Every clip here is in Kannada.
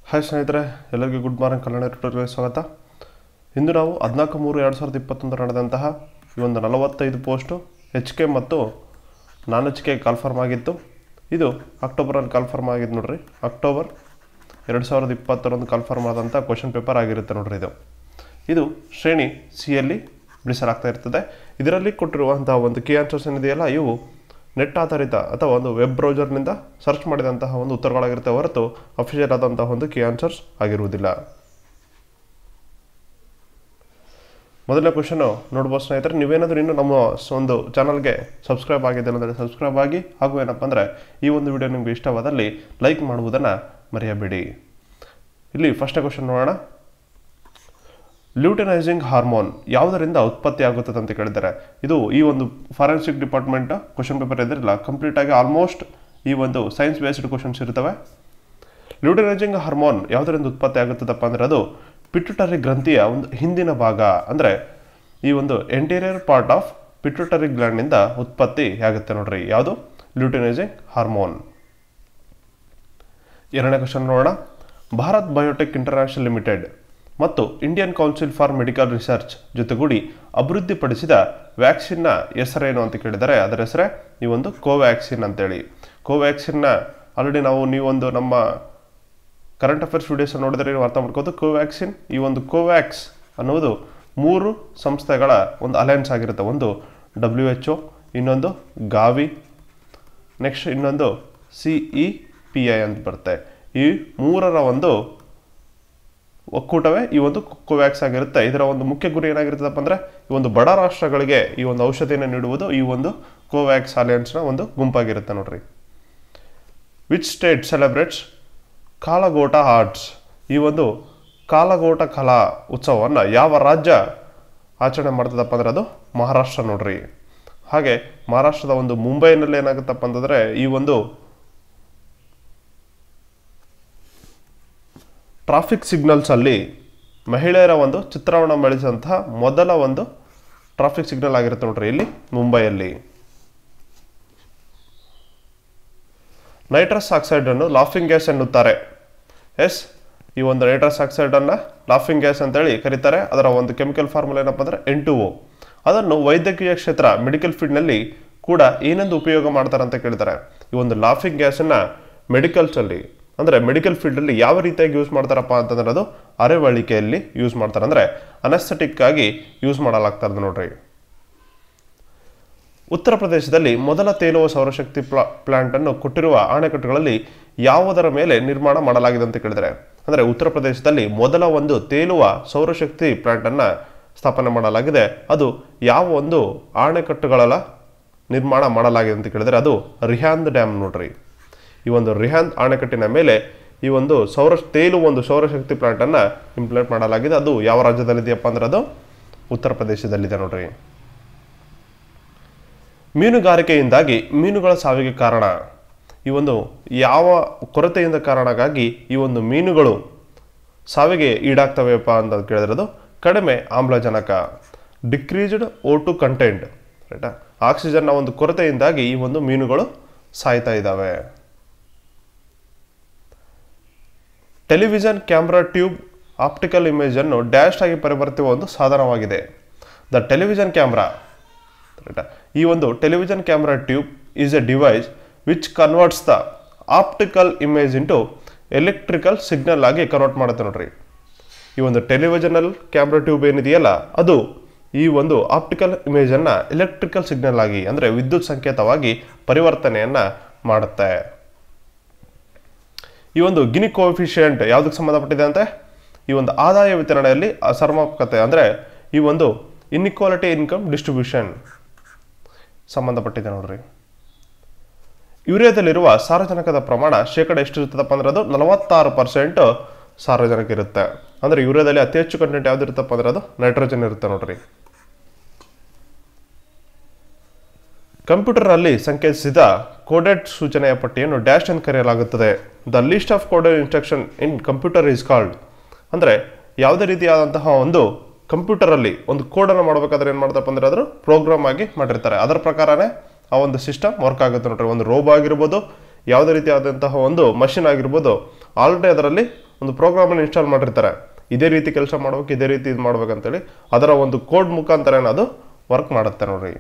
ಹಾಯ್ ಸ್ನೇಹಿತರೆ ಎಲ್ಲರಿಗೂ ಗುಡ್ ಮಾರ್ನಿಂಗ್ ಕಲ್ಯಾಣ ಟ್ಯೂಟರ್ಗೆ ಸ್ವಾಗತ ಇಂದು ನಾವು ಹದಿನಾಲ್ಕು ಮೂರು ಎರಡು ಸಾವಿರದ ಇಪ್ಪತ್ತೊಂದರ ನಡೆದಂತಹ ಈ ಒಂದು ನಲವತ್ತೈದು ಪೋಸ್ಟು ಎಚ್ ಕೆ ಮತ್ತು ನಾನ್ ಎಚ್ ಕೆ ಕಾಲ್ಫರ್ಮ್ ಆಗಿತ್ತು ಇದು ಅಕ್ಟೋಬರಲ್ಲಿ ಕಾಲ್ಫರ್ಮ್ ಆಗಿದ್ದು ನೋಡ್ರಿ ಅಕ್ಟೋಬರ್ ಎರಡು ಸಾವಿರದ ಇಪ್ಪತ್ತರಂದು ಕಾಲ್ಫರ್ಮ್ ಆದಂಥ ಕ್ವಶನ್ ಪೇಪರ್ ಆಗಿರುತ್ತೆ ನೋಡ್ರಿ ಇದು ಇದು ಶ್ರೇಣಿ ಸಿಯಲ್ಲಿ ಬಿಡಿಸಲಾಗ್ತಾ ಇರ್ತದೆ ಇದರಲ್ಲಿ ಕೊಟ್ಟಿರುವಂತಹ ಒಂದು ಕೀ ಆನ್ಸರ್ಸ್ ಏನಿದೆಯಲ್ಲ ಇವು ನೆಟ್ ಆಧಾರಿತ ಅಥವಾ ಒಂದು ವೆಬ್ ಬ್ರೌಸರ್ನಿಂದ ಸರ್ಚ್ ಮಾಡಿದಂತಹ ಒಂದು ಉತ್ತರಗಳಾಗಿರುತ್ತೆ ಹೊರತು ಅಫಿಷಿಯಲ್ ಆದಂತಹ ಒಂದು ಕೀ ಆನ್ಸರ್ಸ್ ಆಗಿರುವುದಿಲ್ಲ ಮೊದಲನೇ ಕ್ವಶನು ನೋಡ್ಬೋದು ಸ್ನೇಹಿತರೆ ನೀವೇನಾದರೂ ಇನ್ನೂ ನಮ್ಮ ಸ- ಒಂದು ಚಾನಲ್ಗೆ ಸಬ್ಸ್ಕ್ರೈಬ್ ಆಗಿದೆ ಅಂದರೆ ಸಬ್ಸ್ಕ್ರೈಬ್ ಆಗಿ ಹಾಗೂ ಏನಪ್ಪ ಅಂದರೆ ಈ ಒಂದು ವಿಡಿಯೋ ನಿಮಗೆ ಇಷ್ಟವಾದಲ್ಲಿ ಲೈಕ್ ಮಾಡುವುದನ್ನು ಮರೆಯಬೇಡಿ ಇಲ್ಲಿ ಫಸ್ಟ್ನೇ ಕ್ವಶನ್ ನೋಡೋಣ ಲ್ಯೂಟನೈಸಿಂಗ್ ಹಾರ್ಮೋನ್ ಯಾವುದರಿಂದ ಉತ್ಪತ್ತಿ ಆಗುತ್ತದೆ ಅಂತ ಕೇಳಿದ್ದಾರೆ ಇದು ಈ ಒಂದು ಫಾರೆನ್ಸಿಕ್ ಡಿಪಾರ್ಟ್ಮೆಂಟ್ ಕ್ವಶನ್ ಪೇಪರ್ ಇದ್ರಿಲ್ಲ ಕಂಪ್ಲೀಟ್ ಆಗಿ ಆಲ್ಮೋಸ್ಟ್ ಈ ಒಂದು ಸೈನ್ಸ್ ಬೇಸ್ಡ್ ಕ್ವಶನ್ಸ್ ಇರ್ತವೆ ಲ್ಯೂಟನೈಸಿಂಗ್ ಹಾರ್ಮೋನ್ ಯಾವುದರಿಂದ ಉತ್ಪತ್ತಿ ಆಗುತ್ತದಪ್ಪ ಅಂದರೆ ಅದು ಪಿಟ್ಯುಟರಿ ಗ್ರಂಥಿಯ ಒಂದು ಹಿಂದಿನ ಭಾಗ ಅಂದರೆ ಈ ಒಂದು ಎಂಟೀರಿಯರ್ ಪಾರ್ಟ್ ಆಫ್ ಪಿಟ್ಯುಟರಿ ಗ್ಲ್ಯಾಂಡ್ನಿಂದ ಉತ್ಪತ್ತಿ ಆಗುತ್ತೆ ನೋಡ್ರಿ ಯಾವುದು ಲ್ಯೂಟನೈಸಿಂಗ್ ಹಾರ್ಮೋನ್ ಎರಡನೇ ಕ್ವಶನ್ ನೋಡೋಣ ಭಾರತ್ ಬಯೋಟೆಕ್ ಇಂಟರ್ನ್ಯಾಷನಲ್ ಲಿಮಿಟೆಡ್ ಮತ್ತು Indian council for medical research ಜೊತೆಗೂಡಿ ಅಭಿವೃದ್ಧಿಪಡಿಸಿದ ವ್ಯಾಕ್ಸಿನ್ನ ಹೆಸರೇನು ಅಂತ ಕೇಳಿದರೆ ಅದರ ಹೆಸರೇ ಈ ಒಂದು ಕೋವ್ಯಾಕ್ಸಿನ್ ಅಂತೇಳಿ ಕೋವ್ಯಾಕ್ಸಿನ್ನ ಆಲ್ರೆಡಿ ನಾವು ನೀವೊಂದು ನಮ್ಮ ಕರೆಂಟ್ ಅಫೇರ್ಸ್ ವಿಡಿಯೋಸ್ ನೋಡಿದ್ರೆ ನೀವು ಅರ್ಥ ಮಾಡ್ಕೋದು ಕೋವ್ಯಾಕ್ಸಿನ್ ಈ ಒಂದು ಕೋವ್ಯಾಕ್ಸ್ ಅನ್ನುವುದು ಮೂರು ಸಂಸ್ಥೆಗಳ ಒಂದು ಅಲಯನ್ಸ್ ಆಗಿರುತ್ತೆ ಒಂದು ಡಬ್ಲ್ಯೂ ಎಚ್ ಒ ಇನ್ನೊಂದು ಗಾವಿ ನೆಕ್ಸ್ಟ್ ಇನ್ನೊಂದು ಸಿ ಇ ಪಿ ಐ ಅಂತ ಬರುತ್ತೆ ಈ ಮೂರರ ಒಂದು ಒಕ್ಕೂಟವೇ ಈ ಒಂದು ಕೋವ್ಯಾಕ್ಸ್ ಆಗಿರುತ್ತೆ ಇದರ ಒಂದು ಮುಖ್ಯ ಗುರಿ ಏನಾಗಿರುತ್ತಪ್ಪ ಅಂದರೆ ಈ ಒಂದು ಬಡ ರಾಷ್ಟ್ರಗಳಿಗೆ ಈ ಒಂದು ಔಷಧಿಯನ್ನು ನೀಡುವುದು ಈ ಒಂದು ಕೋವ್ಯಾಕ್ಸ್ ಅಲಯನ್ಸ್ನ ಒಂದು ಗುಂಪಾಗಿರುತ್ತೆ ನೋಡ್ರಿ which state celebrates Kala Ghoda arts ಈ ಒಂದು ಕಾಲಗೋಟ ಕಲಾ ಉತ್ಸವವನ್ನು ಯಾವ ರಾಜ್ಯ ಆಚರಣೆ ಮಾಡ್ತದಪ್ಪ ಅಂದರೆ ಅದು ಮಹಾರಾಷ್ಟ್ರ ನೋಡ್ರಿ ಹಾಗೆ ಮಹಾರಾಷ್ಟ್ರದ ಒಂದು ಮುಂಬೈನಲ್ಲಿ ಏನಾಗುತ್ತಪ್ಪ ಅಂತಂದರೆ ಈ ಒಂದು ಟ್ರಾಫಿಕ್ ಸಿಗ್ನಲ್ಸ್ ಅಲ್ಲಿ ಮಹಿಳೆಯರ ಒಂದು ಚಿತ್ರವನ್ನು ಬೆಳೆಸಿದಂತಹ ಮೊದಲ ಒಂದು ಟ್ರಾಫಿಕ್ ಸಿಗ್ನಲ್ ಆಗಿರುತ್ತೆ ನೋಡ್ರಿ ಇಲ್ಲಿ ಮುಂಬೈಯಲ್ಲಿ ನೈಟ್ರಸ್ ಆಕ್ಸೈಡ್ ಅನ್ನು ಲಾಫಿಂಗ್ ಗ್ಯಾಸ್ ಎನ್ನುತ್ತಾರೆ ಎಸ್ ಈ ಒಂದು ನೈಟ್ರಸ್ ಆಕ್ಸೈಡ್ ಅನ್ನ ಲಾಫಿಂಗ್ ಗ್ಯಾಸ್ ಅಂತೇಳಿ ಕರೀತಾರೆ ಅದರ ಒಂದು ಕೆಮಿಕಲ್ ಫಾರ್ಮುಲಾ ಏನಪ್ಪ ಅಂದ್ರೆ ಎನ್ ಟು ಒ ಅದನ್ನು ವೈದ್ಯಕೀಯ ಕ್ಷೇತ್ರ ಮೆಡಿಕಲ್ ಫೀಲ್ಡ್ನಲ್ಲಿ ಕೂಡ ಏನೆಂದು ಉಪಯೋಗ ಮಾಡ್ತಾರೆ ಅಂತ ಕೇಳ್ತಾರೆ ಈ ಒಂದು ಲಾಫಿಂಗ್ ಗ್ಯಾಸನ್ನ ಮೆಡಿಕಲ್ಸ್ ಅಲ್ಲಿ ಅಂದ್ರೆ ಮೆಡಿಕಲ್ ಫೀಲ್ಡಲ್ಲಿ ಯಾವ ರೀತಿಯಾಗಿ ಯೂಸ್ ಮಾಡ್ತಾರಪ್ಪ ಅಂತಂದ್ರೆ ಅದು ಅರೆವಳಿಕೆಯಲ್ಲಿ ಯೂಸ್ ಮಾಡ್ತಾರೆ ಅಂದ್ರೆ ಅನಸ್ಥೆಟಿಕ್ ಆಗಿ ಯೂಸ್ ಮಾಡಲಾಗ್ತಾ ನೋಡ್ರಿ ಉತ್ತರ ಪ್ರದೇಶದಲ್ಲಿ ಮೊದಲ ತೇಲುವ ಸೌರಶಕ್ತಿ ಪ್ಲಾ ಪ್ಲಾಂಟ್ ಅನ್ನು ಕೊಟ್ಟಿರುವ ಅಣೆಕಟ್ಟುಗಳಲ್ಲಿ ಯಾವುದರ ಮೇಲೆ ನಿರ್ಮಾಣ ಮಾಡಲಾಗಿದೆ ಅಂತ ಕೇಳಿದರೆ ಅಂದರೆ ಉತ್ತರ ಪ್ರದೇಶದಲ್ಲಿ ಮೊದಲ ಒಂದು ತೇಲುವ ಸೌರಶಕ್ತಿ ಪ್ಲಾಂಟ್ ಅನ್ನ ಸ್ಥಾಪನೆ ಮಾಡಲಾಗಿದೆ ಅದು ಯಾವ ಒಂದು ಅಣೆಕಟ್ಟುಗಳ ನಿರ್ಮಾಣ ಮಾಡಲಾಗಿದೆ ಅಂತ ಕೇಳಿದರೆ ಅದು ರಿಹಾಂದ್ ಡ್ಯಾಮ್ ನೋಡ್ರಿ ಈ ಒಂದು ರಿಹಾಂದ್ ಅಣೆಕಟ್ಟಿನ ಮೇಲೆ ಈ ಒಂದು ಸೌರ ತೇಲುವ ಒಂದು ಸೌರಶಕ್ತಿ ಪ್ಲಾಂಟ್ ಅನ್ನ ಇಂಪ್ಲಿಮೆಂಟ್ ಮಾಡಲಾಗಿದೆ ಅದು ಯಾವ ರಾಜ್ಯದಲ್ಲಿದೆಯಪ್ಪ ಅಂದ್ರೆ ಅದು ಉತ್ತರ ಪ್ರದೇಶದಲ್ಲಿದೆ ನೋಡ್ರಿ ಮೀನುಗಾರಿಕೆಯಿಂದಾಗಿ ಮೀನುಗಳ ಸಾವಿಗೆ ಕಾರಣ ಈ ಒಂದು ಯಾವ ಕೊರತೆಯಿಂದ ಕಾರಣಕ್ಕಾಗಿ ಈ ಒಂದು ಮೀನುಗಳು ಸಾವಿಗೆ ಈಡಾಗ್ತವೆಯಪ್ಪ ಅಂತ ಕೇಳಿದ್ರೆ ಅದು ಕಡಿಮೆ ಆಮ್ಲಜನಕ ಡಿಕ್ರೀಸ್ಡ್ ಓ ಟು ಕಂಟೆಂಟ್ ರೈಟಾ ಆಕ್ಸಿಜನ್ನ ಒಂದು ಕೊರತೆಯಿಂದಾಗಿ ಈ ಒಂದು ಮೀನುಗಳು ಸಾಯ್ತಾ ಇದ್ದಾವೆ television camera tube optical image ಅನ್ನು ಡ್ಯಾಶ್ ಆಗಿ ಪರಿವರ್ತಿಸುವ ಒಂದು ಸಾಧನವಾಗಿದೆ ದ ಟೆಲಿವಿಷನ್ ಕ್ಯಾಮ್ರಾ ರೈಟಾ ಈ ಒಂದು television camera tube is a device which converts the optical image into electrical signal ಆಗಿ ಕನ್ವರ್ಟ್ ಮಾಡುತ್ತೆ ನೋಡ್ರಿ ಈ ಒಂದು ಟೆಲಿವಿಷನಲ್ ಕ್ಯಾಮ್ರಾ ಟ್ಯೂಬ್ ಏನಿದೆಯಲ್ಲ ಅದು ಈ ಒಂದು ಆಪ್ಟಿಕಲ್ ಇಮೇಜನ್ನು ಎಲೆಕ್ಟ್ರಿಕಲ್ ಸಿಗ್ನಲ್ ಆಗಿ ಅಂದರೆ ವಿದ್ಯುತ್ ಸಂಕೇತವಾಗಿ ಪರಿವರ್ತನೆಯನ್ನು ಮಾಡುತ್ತೆ ಈ ಒಂದು ಗಿನಿ ಕೋಫಿಷಿಯಂಟ್ ಯಾವುದಕ್ಕೆ ಸಂಬಂಧಪಟ್ಟಿದೆ ಅಂತೆ ಈ ಒಂದು ಆದಾಯ ವಿತರಣೆಯಲ್ಲಿ ಅಸಮರ್ಪಕತೆ ಅಂದರೆ ಈ ಒಂದು ಇನ್ಇಕ್ವಾಲಿಟಿ ಇನ್ಕಮ್ ಡಿಸ್ಟ್ರಿಬ್ಯೂಷನ್ ಸಂಬಂಧಪಟ್ಟಿದೆ ನೋಡ್ರಿ ಯೂರಿಯಾದಲ್ಲಿರುವ ಸಾರಜನಕದ ಪ್ರಮಾಣ ಶೇಕಡ ಎಷ್ಟು ಇರ್ತದಪ್ಪ ಅಂದ್ರೆ ಅದು ನಲವತ್ತಾರು ಪರ್ಸೆಂಟ್ ಸಾರಜನಕ ಇರುತ್ತೆ ಅಂದ್ರೆ ಯೂರಿಯಾದಲ್ಲಿ ಅತಿ ಹೆಚ್ಚು ಕಂಟೆಂಟ್ ಯಾವ್ದು ಇರುತ್ತಪ್ಪ ಅಂದ್ರೆ ಅದು ನೈಟ್ರೋಜನ್ ಇರುತ್ತೆ ನೋಡ್ರಿ ಕಂಪ್ಯೂಟರ್ನಲ್ಲಿ ಸಂಕೇತಿಸಿದ ಕೋಡೆಡ್ ಸೂಚನೆಯ ಪಟ್ಟಿಯನ್ನು ಡ್ಯಾಶ್ ಎಂದು ಕರೆಯಲಾಗುತ್ತದೆ the list of coded instruction in computer is called ಅಂದರೆ ಯಾವುದೇ ರೀತಿಯಾದಂತಹ ಒಂದು ಕಂಪ್ಯೂಟರಲ್ಲಿ ಒಂದು ಕೋಡನ್ನು ಮಾಡಬೇಕಾದ್ರೆ ಏನು ಮಾಡ್ತಾರಪ್ಪ ಅಂದ್ರೆ ಅದನ್ನು ಪ್ರೋಗ್ರಾಮ್ ಆಗಿ ಮಾಡಿರ್ತಾರೆ ಅದರ ಪ್ರಕಾರನೇ ಆ ಒಂದು ಸಿಸ್ಟಮ್ ವರ್ಕ್ ಆಗುತ್ತೆ ನೋಡ್ರಿ ಒಂದು ರೋಬೋ ಆಗಿರ್ಬೋದು ಯಾವುದೇ ರೀತಿಯಾದಂತಹ ಒಂದು ಮಷಿನ್ ಆಗಿರ್ಬೋದು ಆಲ್ರೆಡಿ ಅದರಲ್ಲಿ ಒಂದು ಪ್ರೋಗ್ರಾಮನ್ನು ಇನ್ಸ್ಟಾಲ್ ಮಾಡಿರ್ತಾರೆ ಇದೇ ರೀತಿ ಕೆಲಸ ಮಾಡ್ಬೇಕು ಇದೇ ರೀತಿ ಇದು ಮಾಡ್ಬೇಕಂತೇಳಿ ಅದರ ಒಂದು ಕೋಡ್ ಮುಖಾಂತರ ಅದು ವರ್ಕ್ ಮಾಡುತ್ತೆ ನೋಡ್ರಿ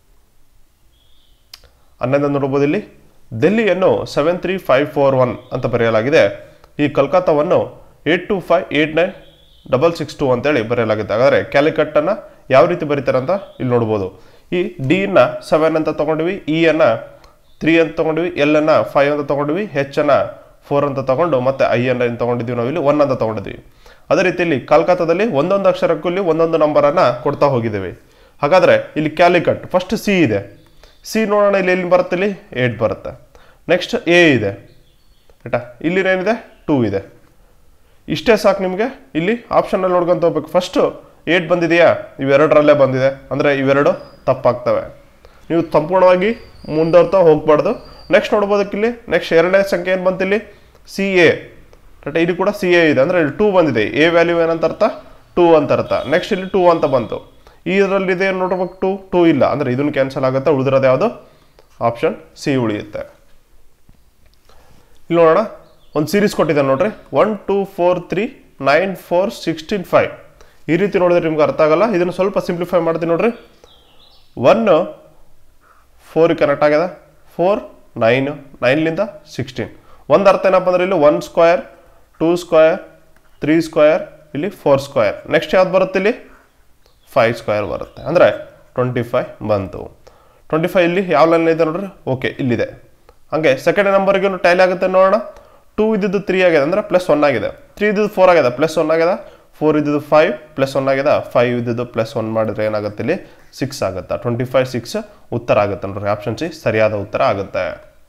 ಹನ್ನೊಂದು ನೋಡ್ಬೋದು ಇಲ್ಲಿ ದೆಲ್ಲಿಯನ್ನು seven three five four one ಅಂತ ಬರೆಯಲಾಗಿದೆ ಈ ಕಲ್ಕತ್ತಾವನ್ನು eight two five eight nine double six two ಅಂತೇಳಿ ಬರೆಯಲಾಗಿದೆ ಹಾಗಾದರೆ ಕ್ಯಾಲಿಕಟ್ಟನ್ನು ಯಾವ ರೀತಿ ಬರೀತಾರೆ ಅಂತ ಇಲ್ಲಿ ನೋಡ್ಬೋದು ಈ ಡಿನ ಸೆವೆನ್ ಅಂತ ತೊಗೊಂಡ್ವಿ ಇ ಅನ್ನ ತ್ರೀ ಅಂತ ತೊಗೊಂಡ್ವಿ ಎಲ್ ಅನ್ನ ಫೈವ್ ಅಂತ ತೊಗೊಂಡ್ವಿ ಹೆಚ್ ಅನ್ನ ಫೋರ್ ಅಂತ ತಗೊಂಡು ಮತ್ತೆ ಐ ಅನ್ನ ಏನು ತೊಗೊಂಡಿದ್ವಿ ನಾವು ಇಲ್ಲಿ ಒನ್ ಅಂತ ತೊಗೊಂಡಿದ್ವಿ ಅದೇ ರೀತಿಯಲ್ಲಿ ಕಲ್ಕತ್ತಾದಲ್ಲಿ ಒಂದೊಂದು ಅಕ್ಷರಕ್ಕೂ ಇಲ್ಲಿ ಒಂದೊಂದು ನಂಬರನ್ನು ಕೊಡ್ತಾ ಹೋಗಿದ್ದೇವೆ ಹಾಗಾದರೆ ಇಲ್ಲಿ ಕ್ಯಾಲಿಕಟ್ ಫಸ್ಟ್ ಸಿ ಇದೆ ಸಿ ನೋಡೋಣ ಇಲ್ಲಿ ಎಲ್ಲಿ ಬರುತ್ತೆ ಇಲ್ಲಿ ಏಟ್ ಬರುತ್ತೆ ನೆಕ್ಸ್ಟ್ ಎ ಇದೆ ಆಯ್ತಾ ಇಲ್ಲಿ ಏನಿದೆ ಟೂ ಇದೆ ಇಷ್ಟೇ ಸಾಕು ನಿಮಗೆ ಇಲ್ಲಿ ಆಪ್ಷನಲ್ಲಿ ನೋಡ್ಕೊಂತ ಹೋಗ್ಬೇಕು ಫಸ್ಟು ಏಟ್ ಬಂದಿದೆಯಾ ಇವೆರಡರಲ್ಲೇ ಬಂದಿದೆ ಅಂದರೆ ಇವೆರಡು ತಪ್ಪಾಗ್ತವೆ ನೀವು ಸಂಪೂರ್ಣವಾಗಿ ಮುಂದುವರ್ತಾ ಹೋಗ್ಬಾರ್ದು ನೆಕ್ಸ್ಟ್ ನೋಡ್ಬೋದಕ್ಕೆ ಇಲ್ಲಿ ನೆಕ್ಸ್ಟ್ ಎರಡನೇ ಸಂಖ್ಯೆ ಏನು ಬಂತಿಲ್ಲಿ ಸಿ ಎ ಬಟ್ ಇಲ್ಲಿ ಕೂಡ ಸಿ ಎ ಇದೆ ಅಂದರೆ ಇಲ್ಲಿ ಟೂ ಬಂದಿದೆ ಎ ವ್ಯಾಲ್ಯೂ ಏನಂತ ಅರ್ಥ ಟೂ ಅಂತ ಅರ್ಥ ನೆಕ್ಸ್ಟ್ ಇಲ್ಲಿ ಟೂ ಅಂತ ಬಂತು ಇದರಲ್ಲಿ ಇದೆ ನೋಡ್ಬೇಕು ಟೂ ಟೂ ಇಲ್ಲ ಅಂದರೆ ಇದನ್ನು ಕ್ಯಾನ್ಸಲ್ ಆಗುತ್ತೆ ಉಳಿದಿರೋದು ಯಾವುದು ಆಪ್ಷನ್ ಸಿ ಉಳಿಯುತ್ತೆ ಇಲ್ಲಿ ನೋಡೋಣ ಒಂದು ಸೀರೀಸ್ ಕೊಟ್ಟಿದ್ದಾನೆ ನೋಡ್ರಿ one two four three nine four sixteen five ಈ ರೀತಿ ನೋಡಿದ್ರೆ ನಿಮ್ಗೆ ಅರ್ಥ ಆಗಲ್ಲ ಇದನ್ನು ಸ್ವಲ್ಪ ಸಿಂಪ್ಲಿಫೈ ಮಾಡ್ತೀನಿ ನೋಡ್ರಿ ಒನ್ ಫೋರ್ ಕನೆಕ್ಟ್ ಆಗ್ಯದ ಫೋರ್ ನೈನ್ ನೈನ್ಲಿಂದ ಸಿಕ್ಸ್ಟೀನ್ ಒಂದು ಅರ್ಥ ಏನಪ್ಪ ಅಂದ್ರೆ ಇಲ್ಲಿ one square two square three square ಇಲ್ಲಿ ಫೋರ್ ಸ್ಕ್ವಯರ್ ನೆಕ್ಸ್ಟ್ ಯಾವ್ದು ಬರುತ್ತೆ ಇಲ್ಲಿ ಫೈವ್ ಸ್ಕ್ವಯರ್ ಬರುತ್ತೆ ಅಂದರೆ ಟ್ವೆಂಟಿ ಫೈವ್ ಬಂತು ಟ್ವೆಂಟಿ ಫೈವ್ ಇಲ್ಲಿ ಯಾವ ಲೈನ್ ಇದೆ ನೋಡ್ರಿ ಓಕೆ ಇಲ್ಲಿದೆ ಹಾಗೆ ಸೆಕೆಂಡ್ ನಂಬರ್ಗೂ ಟ್ಯಾಲಿ ಆಗುತ್ತೆ ನೋಡೋಣ ಟೂ ಇದ್ದಿದ್ದು ತ್ರೀ ಆಗಿದೆ ಅಂದರೆ ಪ್ಲಸ್ ಒನ್ ಆಗಿದೆ ತ್ರೀ ಇದ್ದಿದ್ದು ಫೋರ್ ಆಗಿದೆ ಪ್ಲಸ್ ಒನ್ ಆಗಿದೆ ಫೋರ್ ಇದ್ದಿದ್ದು ಫೈವ್ ಪ್ಲಸ್ ಒನ್ ಆಗಿದೆ ಫೈವ್ ಇದ್ದಿದ್ದು ಪ್ಲಸ್ ಒನ್ ಮಾಡಿದ್ರೆ ಏನಾಗುತ್ತೆ ಇಲ್ಲಿ ಸಿಕ್ಸ್ ಆಗುತ್ತೆ ಟ್ವೆಂಟಿ ಫೈವ್ ಸಿಕ್ಸ್ ಉತ್ತರ ಆಗುತ್ತೆ ನೋಡ್ರಿ ಆಪ್ಷನ್ ಸಿ ಸರಿಯಾದ ಉತ್ತರ ಆಗುತ್ತೆ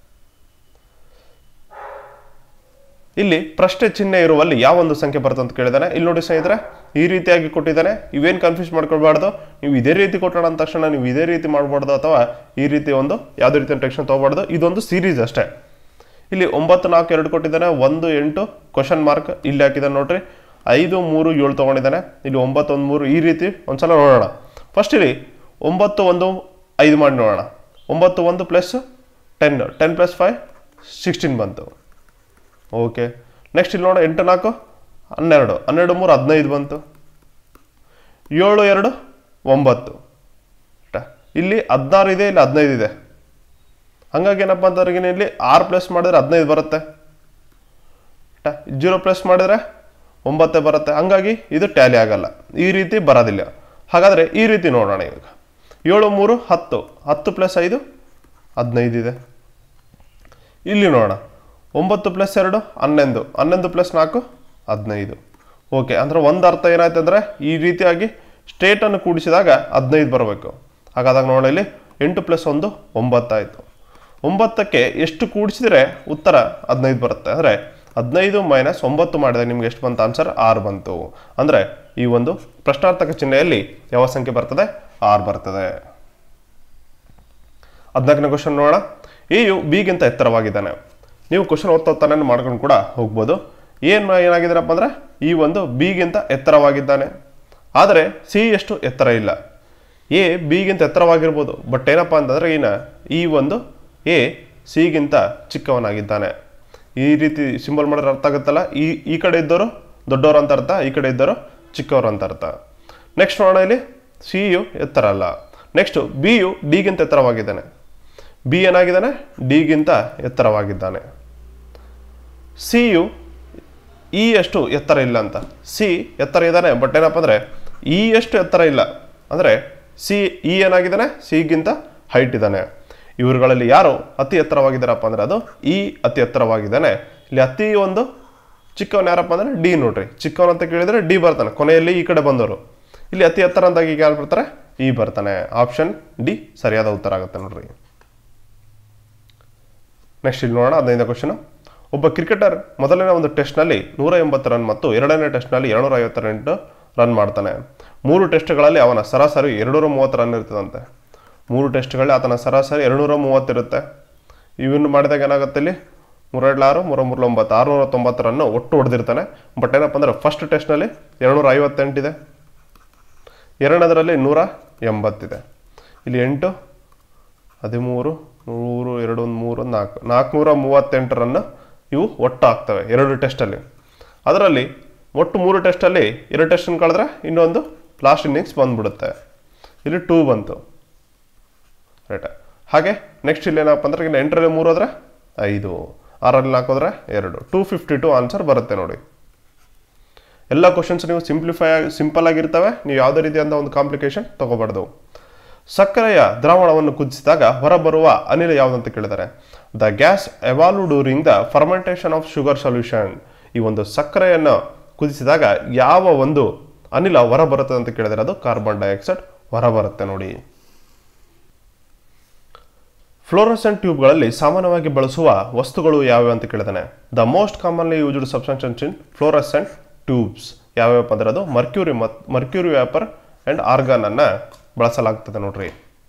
ಇಲ್ಲಿ ಪ್ರಶ್ನೆ ಚಿಹ್ನೆ ಇರುವಲ್ಲಿ ಯಾವ ಒಂದು ಸಂಖ್ಯೆ ಬರುತ್ತೆ ಅಂತ ಕೇಳಿದಾನೆ ಇಲ್ಲಿ ನೋಡಿ ಸ್ನೇಹಿತರೆ ಈ ರೀತಿಯಾಗಿ ಕೊಟ್ಟಿದ್ದಾನೆ ಇವೇನು ಕನ್ಫ್ಯೂಸ್ ಮಾಡ್ಕೊಳ್ಬಾರ್ದು ನೀವು ಇದೇ ರೀತಿ ಕೊಟ್ಟೋಣ ಅಂದ ತಕ್ಷಣ ನೀವು ಇದೇ ರೀತಿ ಮಾಡಬಾರ್ದು ಅಥವಾ ಈ ರೀತಿ ಒಂದು ಯಾವುದೇ ರೀತಿಯ ಟೆನ್ಷನ್ ತೊಗೊಬಾರ್ದು ಇದೊಂದು ಸೀರೀಸ್ ಅಷ್ಟೇ ಇಲ್ಲಿ ಒಂಬತ್ತು ನಾಲ್ಕು ಎರಡು ಕೊಟ್ಟಿದ್ದಾನೆ ಒಂದು ಎಂಟು ಕ್ವಶನ್ ಮಾರ್ಕ್ ಇಲ್ಲಿ ಹಾಕಿದ್ದಾನೆ ನೋಡ್ರಿ ಐದು ಮೂರು ಏಳು ತೊಗೊಂಡಿದ್ದಾನೆ ಇಲ್ಲಿ ಒಂಬತ್ತು ಒಂದು ಮೂರು ಈ ರೀತಿ ಒಂದ್ಸಲ ನೋಡೋಣ ಫಸ್ಟ್ ಇಲ್ಲಿ ಒಂಬತ್ತು ಒಂದು ಐದು ಮಾಡಿ ನೋಡೋಣ ಒಂಬತ್ತು ಒಂದು plus ten ten plus five sixteen ಬಂತು ಓಕೆ ನೆಕ್ಸ್ಟ್ ಇಲ್ಲಿ ನೋಡೋಣ ಎಂಟು ನಾಲ್ಕು ಹನ್ನೆರಡು ಹನ್ನೆರಡು ಮೂರು ಹದಿನೈದು ಬಂತು ಏಳು ಎರಡು ಒಂಬತ್ತು ಟ- ಇಲ್ಲಿ ಹದಿನಾರು ಇದೆ ಇಲ್ಲಿ ಹದಿನೈದು ಇದೆ ಹಂಗಾಗಿ ಏನಪ್ಪ ಅಂತಂದ್ರೆ ಇಲ್ಲಿ ಆರು ಪ್ಲಸ್ ಮಾಡಿದ್ರೆ ಹದಿನೈದು ಬರುತ್ತೆ ಟ ಜೀರೋ ಪ್ಲಸ್ ಮಾಡಿದ್ರೆ ಒಂಬತ್ತೇ ಬರುತ್ತೆ ಹಂಗಾಗಿ ಇದು ಟ್ಯಾಲಿ ಆಗಲ್ಲ ಈ ರೀತಿ ಬರೋದಿಲ್ಲ ಹಾಗಾದರೆ ಈ ರೀತಿ ನೋಡೋಣ ಇವಾಗ ಏಳು ಮೂರು ಹತ್ತು ಹತ್ತು ಪ್ಲಸ್ ಐದು ಹದಿನೈದು ಇದೆ ಇಲ್ಲಿ ನೋಡೋಣ ಒಂಬತ್ತು ಪ್ಲಸ್ ಎರಡು ಹನ್ನೊಂದು ಹನ್ನೊಂದು ಪ್ಲಸ್ ನಾಲ್ಕು ಹದಿನೈದು ಓಕೆ ಅಂದರೆ ಒಂದು ಅರ್ಥ ಏನಾಯ್ತು ಅಂದರೆ ಈ ರೀತಿಯಾಗಿ ಸ್ಟೇಟನ್ನು ಕೂಡಿಸಿದಾಗ ಹದಿನೈದು ಬರಬೇಕು ಹಾಗಾದಾಗ ನೋಡೋಣ ಇಲ್ಲಿ ಎಂಟು ಪ್ಲಸ್ ಒಂದು ಒಂಬತ್ತಾಯಿತು ಒಂಬತ್ತಕ್ಕೆ ಎಷ್ಟು ಕೂಡಿಸಿದ್ರೆ ಉತ್ತರ ಹದಿನೈದು ಬರುತ್ತೆ ಅಂದರೆ ಹದಿನೈದು ಮೈನಸ್ ಒಂಬತ್ತು ಮಾಡಿದಾಗ ನಿಮ್ಗೆ ಎಷ್ಟು ಬಂತು ಆನ್ಸರ್ ಆರು ಬಂತು ಅಂದರೆ ಈ ಒಂದು ಪ್ರಶ್ನಾರ್ಥಕ ಚಿಹ್ನೆಯಲ್ಲಿ ಯಾವ ಸಂಖ್ಯೆ ಬರ್ತದೆ ಆರು ಬರ್ತದೆ ಹದಿನಾಲ್ಕನೇ ಕ್ವಶನ್ ನೋಡೋಣ ಎಯು ಬಿಗಿಂತ ಎತ್ತರವಾಗಿದ್ದಾನೆ ನೀವು ಕ್ವಶನ್ ಓದ್ತಾ ಓದ್ತಾನೆ ಮಾಡ್ಕೊಂಡು ಕೂಡ ಹೋಗ್ಬೋದು ಏನು ಏನಾಗಿದ್ದಾರಪ್ಪ ಅಂದರೆ ಈ ಒಂದು ಬಿಗಿಂತ ಎತ್ತರವಾಗಿದ್ದಾನೆ ಆದರೆ ಸಿ ಎಷ್ಟು ಎತ್ತರ ಇಲ್ಲ ಎ ಬಿಗಿಂತ ಎತ್ತರವಾಗಿರ್ಬೋದು ಬಟ್ ಏನಪ್ಪ ಅಂತಂದರೆ ಈನ ಈ ಒಂದು ಎ ಸಿಗಿಂತ ಚಿಕ್ಕವನಾಗಿದ್ದಾನೆ ಈ ರೀತಿ ಸಿಂಬಲ್ ಮಾಡಿದ್ರೆ ಅರ್ಥ ಆಗುತ್ತಲ್ಲ ಈ ಈ ಕಡೆ ಇದ್ದವರು ದೊಡ್ಡವರು ಅಂತ ಅರ್ಥ ಈ ಕಡೆ ಇದ್ದವರು ಚಿಕ್ಕವರು ಅಂತ ಅರ್ಥ ನೆಕ್ಸ್ಟ್ ನೋಡೋಣ ಇಲ್ಲಿ ಸಿ ಯು ಎತ್ತರ ಅಲ್ಲ ನೆಕ್ಸ್ಟ್ ಬಿ ಯು ಡಿಗಿಂತ ಎತ್ತರವಾಗಿದ್ದಾನೆ ಬಿ ಏನಾಗಿದ್ದಾನೆ ಡಿಗಿಂತ ಎತ್ತರವಾಗಿದ್ದಾನೆ ಸಿ ಯು ಇ ಎಷ್ಟು ಎತ್ತರ ಇಲ್ಲ ಅಂತ ಸಿ ಎತ್ತರ ಇದ್ದಾನೆ ಬಟ್ ಏನಪ್ಪ ಅಂದರೆ ಇ ಎಷ್ಟು ಎತ್ತರ ಇಲ್ಲ ಅಂದರೆ ಸಿ ಇ ಏನಾಗಿದ್ದಾನೆ ಸಿಗಿಂತ ಹೈಟ್ ಇದ್ದಾನೆ ಇವರುಗಳಲ್ಲಿ ಯಾರು ಅತಿ ಎತ್ತರವಾಗಿದ್ದಾರಪ್ಪ ಅಂದರೆ ಅದು ಇ ಅತಿ ಎತ್ತರವಾಗಿದ್ದಾನೆ ಇಲ್ಲಿ ಅತಿ ಒಂದು ಚಿಕ್ಕವನು ಯಾರಪ್ಪ ಅಂದರೆ ಡಿ ನೋಡ್ರಿ ಚಿಕ್ಕವನು ಅಂತ ಕೇಳಿದರೆ ಡಿ ಬರ್ತಾನೆ ಕೊನೆಯಲ್ಲಿ ಈ ಕಡೆ ಬಂದವರು ಇಲ್ಲಿ ಅತಿ ಎತ್ತರ ಅಂದಾಗ ಈಗ ಯಾರು ಬರ್ತಾರೆ ಇ ಬರ್ತಾನೆ ಆಪ್ಷನ್ ಡಿ ಸರಿಯಾದ ಉತ್ತರ ಆಗುತ್ತೆ ನೋಡ್ರಿ ನೆಕ್ಸ್ಟ್ ಇಲ್ಲಿ ನೋಡೋಣ ಹದಿನೈದು ಕ್ವಶನ್ ಒಬ್ಬ ಕ್ರಿಕೆಟರ್ ಮೊದಲನೇ ಒಂದು ಟೆಸ್ಟ್ನಲ್ಲಿ ನೂರ ಎಂಬತ್ತು ರನ್ ಮತ್ತು ಎರಡನೇ ಟೆಸ್ಟ್ನಲ್ಲಿ ಎರಡುನೂರ ಐವತ್ತೆಂಟು ರನ್ ಮಾಡ್ತಾನೆ ಮೂರು ಟೆಸ್ಟ್ಗಳಲ್ಲಿ ಅವನ ಸರಾಸರಿ ಎರಡುನೂರ ಮೂವತ್ತು ರನ್ ಇರ್ತದಂತೆ ಮೂರು ಟೆಸ್ಟ್ಗಳಲ್ಲಿ ಆತನ ಸರಾಸರಿ ಎರಡುನೂರ ಮೂವತ್ತಿರುತ್ತೆ ಇವನ್ನು ಮಾಡಿದಾಗ ಏನಾಗುತ್ತೆ ಇಲ್ಲಿ ಮೂರೆರಡು ಆರು ಮೂರ ಮೂರು ಒಂಬತ್ತು ಆರುನೂರ ತೊಂಬತ್ತು ರನ್ನು ಒಟ್ಟು ಹೊಡೆದಿರ್ತಾನೆ ಬಟ್ ಏನಪ್ಪ ಅಂದರೆ ಫಸ್ಟ್ ಟೆಸ್ಟ್ನಲ್ಲಿ ಎರಡುನೂರ ಐವತ್ತೆಂಟಿದೆ ಎರಡನೇದರಲ್ಲಿ ನೂರ ಎಂಬತ್ತಿದೆ ಇಲ್ಲಿ ಎಂಟು ಹದಿಮೂರು ಮೂರು ಎರಡು ಒಂದು ಮೂರು ನಾಲ್ಕು ನಾಲ್ಕುನೂರ ಮೂವತ್ತೆಂಟು ರನ್ ಇವು ಒಟ್ಟು ಆಗ್ತವೆ ಎರಡು ಟೆಸ್ಟಲ್ಲಿ ಅದರಲ್ಲಿ ಒಟ್ಟು ಮೂರು ಟೆಸ್ಟಲ್ಲಿ ಎರಡು ಟೆಸ್ಟನ್ನು ಕಳೆದ್ರೆ ಇನ್ನೊಂದು ಲಾಸ್ಟ್ ಇನ್ನಿಂಗ್ಸ್ ಬಂದ್ಬಿಡುತ್ತೆ ಇಲ್ಲಿ ಟೂ ಬಂತು ರೈಟ್ ಹಾಗೆ ನೆಕ್ಸ್ಟ್ ಇಲ್ಲಿ ಏನಪ್ಪ ಅಂದ್ರೆ ಈಗ ಎಂಟರಲ್ಲಿ ಮೂರು ಹೋದ್ರೆ ಐದು ಆರಲ್ಲಿ ನಾಲ್ಕು ಹೋದ್ರೆ ಎರಡು ಟೂ ಫಿಫ್ಟಿ ಟು ಆನ್ಸರ್ ಬರುತ್ತೆ ನೋಡಿ ಎಲ್ಲ ಕ್ವಶನ್ಸ್ ನೀವು ಸಿಂಪ್ಲಿಫೈ ಆಗಿ ಸಿಂಪಲ್ ಆಗಿರ್ತವೆ ನೀವು ಯಾವುದೇ ರೀತಿಯಾದ ಒಂದು ಕಾಂಪ್ಲಿಕೇಶನ್ ತಗೋಬಾರ್ದು ಸಕ್ಕರೆಯ ದ್ರಾವಣವನ್ನು ಕುದಿಸಿದಾಗ ಹೊರಬರುವ ಅನಿಲ ಯಾವುದಂತ ಕೇಳಿದ್ದಾರೆ the gas evolve during the fermentation of sugar solution ಈ ಒಂದು ಸಕ್ಕರೆಯನ್ನು ಕುದಿಸಿದಾಗ ಯಾವ ಒಂದು ಅನಿಲ ಹೊರಬರುತ್ತದೆ ಅಂತ ಕೇಳಿದರೆ ಅದು ಕಾರ್ಬನ್ ಡೈಆಕ್ಸೈಡ್ ಹೊರಬರುತ್ತೆ ನೋಡಿ ಫ್ಲೋರಸೆಂಟ್ ಟ್ಯೂಬ್ಗಳಲ್ಲಿ ಸಾಮಾನ್ಯವಾಗಿ ಬಳಸುವ ವಸ್ತುಗಳು ಯಾವ್ಯಾವ ಅಂತ ಕೇಳಿದಾನೆ the most commonly used substances in fluorescent tubes ಯಾವ್ಯಾವಪ್ಪ ಅಂದ್ರೆ ಅದು ಮರ್ಕ್ಯೂರಿ ಮತ್ ಮರ್ಕ್ಯೂರಿ ವ್ಯಾಪರ್ ಆ್ಯಂಡ್ ಆರ್ಗಾನ್ ಅನ್ನ ಬಳಸಲಾಗ್ತದೆ ನೋಡ್ರಿ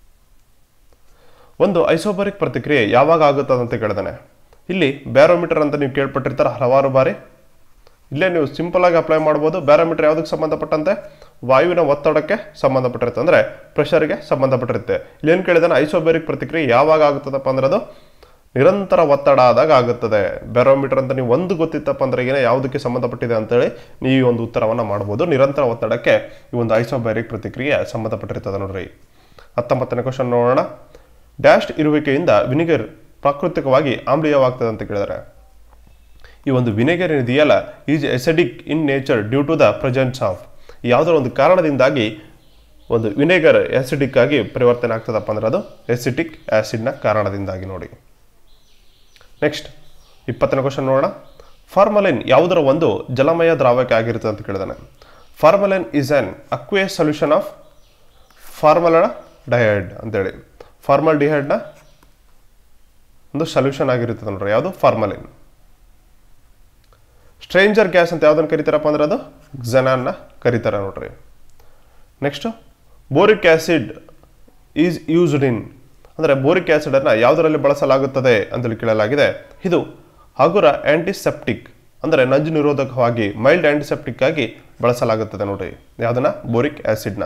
ಒಂದು ಐಸೋಬರಿಕ್ ಪ್ರತಿಕ್ರಿಯೆ ಯಾವಾಗ ಆಗುತ್ತದೆ ಅಂತ ಕೇಳಿದಾನೆ ಇಲ್ಲಿ ಬ್ಯಾರೋಮೀಟರ್ ಅಂತ ನೀವು ಕೇಳ್ಪಟ್ಟಿರ್ತಾರೆ ಹಲವಾರು ಬಾರಿ ಇಲ್ಲೇ ನೀವು ಸಿಂಪಲ್ ಆಗಿ ಅಪ್ಲೈ ಮಾಡ್ಬೋದು ಬ್ಯಾರೋಮೀಟರ್ ಯಾವುದಕ್ಕೆ ಸಂಬಂಧಪಟ್ಟಂತೆ ವಾಯುವಿನ ಒತ್ತಡಕ್ಕೆ ಸಂಬಂಧಪಟ್ಟಿರುತ್ತೆ ಅಂದರೆ ಪ್ರೆಷರ್ಗೆ ಸಂಬಂಧಪಟ್ಟಿರುತ್ತೆ ಇಲ್ಲೇನು ಕೇಳಿದಾನೆ ಐಸೋಬೆರಿಕ್ ಪ್ರತಿಕ್ರಿಯೆ ಯಾವಾಗ ಆಗುತ್ತದಪ್ಪ ಅಂದ್ರೆ ಅದು ನಿರಂತರ ಒತ್ತಡ ಆದಾಗ ಆಗುತ್ತದೆ ಬ್ಯಾರೋಮೀಟರ್ ಅಂತ ನೀವು ಒಂದು ಗೊತ್ತಿತ್ತಪ್ಪ ಅಂದ್ರೆ ಏನೇ ಯಾವುದಕ್ಕೆ ಸಂಬಂಧಪಟ್ಟಿದೆ ಅಂತೇಳಿ ನೀವು ಈ ಒಂದು ಉತ್ತರವನ್ನು ಮಾಡ್ಬೋದು ನಿರಂತರ ಒತ್ತಡಕ್ಕೆ ಈ ಒಂದು ಐಸೋಬೆರಿಕ್ ಪ್ರತಿಕ್ರಿಯೆ ಸಂಬಂಧಪಟ್ಟಿರ್ತದೆ ನೋಡ್ರಿ ಹತ್ತೊಂಬತ್ತನೇ ಕ್ವಶನ್ ನೋಡೋಣ ಡ್ಯಾಶ್ ಇರುವಿಕೆಯಿಂದ ವಿನಿಗರ್ ಪ್ರಾಕೃತಿಕವಾಗಿ ಆಮ್ಲೀಯವಾಗ್ತದೆ ಅಂತ ಕೇಳಿದರೆ ಈ ಒಂದು ವಿನೆಗರ್ ಇದೆಯಲ್ಲ is acidic in nature due to the presence of ಯಾವುದೋ ಒಂದು ಕಾರಣದಿಂದಾಗಿ ಒಂದು ವಿನೆಗರ್ ಆಸಿಡಿಕ್ ಆಗಿ ಪರಿವರ್ತನೆ ಆಗ್ತದಪ್ಪ ಅಂದ್ರೆ ಅದು ಎಸಿಟಿಕ್ ಆಸಿಡ್ನ ಕಾರಣದಿಂದಾಗಿ ನೋಡಿ ನೆಕ್ಸ್ಟ್ ಇಪ್ಪತ್ತನೇ ಕ್ವಶನ್ ನೋಡೋಣ ಫಾರ್ಮಲಿನ್ ಯಾವುದರ ಒಂದು ಜಲಮಯ ದ್ರಾವಕ ಆಗಿರುತ್ತೆ ಅಂತ ಕೇಳಿದಾನೆ formalin is an aqueous solution of formaldehyde ಅಂತೇಳಿ ಫಾರ್ಮಲ್ ಡಿಹೈಡ್ನ ಒಂದು ಸೊಲ್ಯೂಷನ್ ಆಗಿರ್ತದೆ ನೋಡ್ರಿ ಯಾವುದು ಫಾರ್ಮಲಿನ್ ಸ್ಟ್ರೇಂಜರ್ ಗ್ಯಾಸ್ ಅಂತ ಯಾವ್ದನ್ನು ಕರಿತಾರಪ್ಪ ಅಂದ್ರೆ ಅದು ಝೆನಾನ್ನ ಕರೀತಾರೆ ನೋಡ್ರಿ next boric acid is used in ಅಂದರೆ ಬೋರಿಕ್ ಆಸಿಡನ್ನು ಯಾವುದರಲ್ಲಿ ಬಳಸಲಾಗುತ್ತದೆ ಅಂತೇಳಿ ಕೇಳಲಾಗಿದೆ ಇದು ಹಗುರ ಆಂಟಿಸೆಪ್ಟಿಕ್ ಅಂದರೆ ನಂಜು ನಿರೋಧಕವಾಗಿ ಮೈಲ್ಡ್ ಆಂಟಿಸೆಪ್ಟಿಕ್ ಆಗಿ ಬಳಸಲಾಗುತ್ತದೆ ನೋಡ್ರಿ ಯಾವುದನ್ನ ಬೋರಿಕ್ ಆಸಿಡ್ನ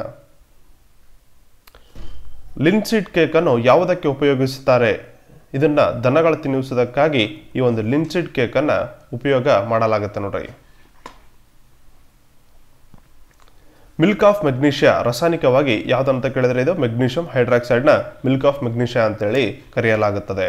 ಲಿನ್ಸಿಡ್ ಕೇಕನ್ನು ಯಾವುದಕ್ಕೆ ಉಪಯೋಗಿಸುತ್ತಾರೆ ಇದನ್ನ ದನಗಳು ತಿನ್ನಿಸೋದಕ್ಕಾಗಿ ಈ ಒಂದು ಲಿನ್ಸಿಡ್ ಕೇಕನ್ನು ಉಪಯೋಗ ಮಾಡಲಾಗುತ್ತೆ ನೋಡ್ರಿ ಮಿಲ್ಕ್ ಆಫ್ ಮೆಗ್ನೀಷಿಯಾ ರಾಸಾಯನಿಕವಾಗಿ ಯಾವುದಂತ ಕೇಳಿದ್ರೆ ಇದು ಮೆಗ್ನೀಷಿಯಂ ಹೈಡ್ರಾಕ್ಸೈಡ್ನ ಮಿಲ್ಕ್ ಆಫ್ ಮೆಗ್ನೀಷಿಯಾ ಅಂತೇಳಿ ಕರೆಯಲಾಗುತ್ತದೆ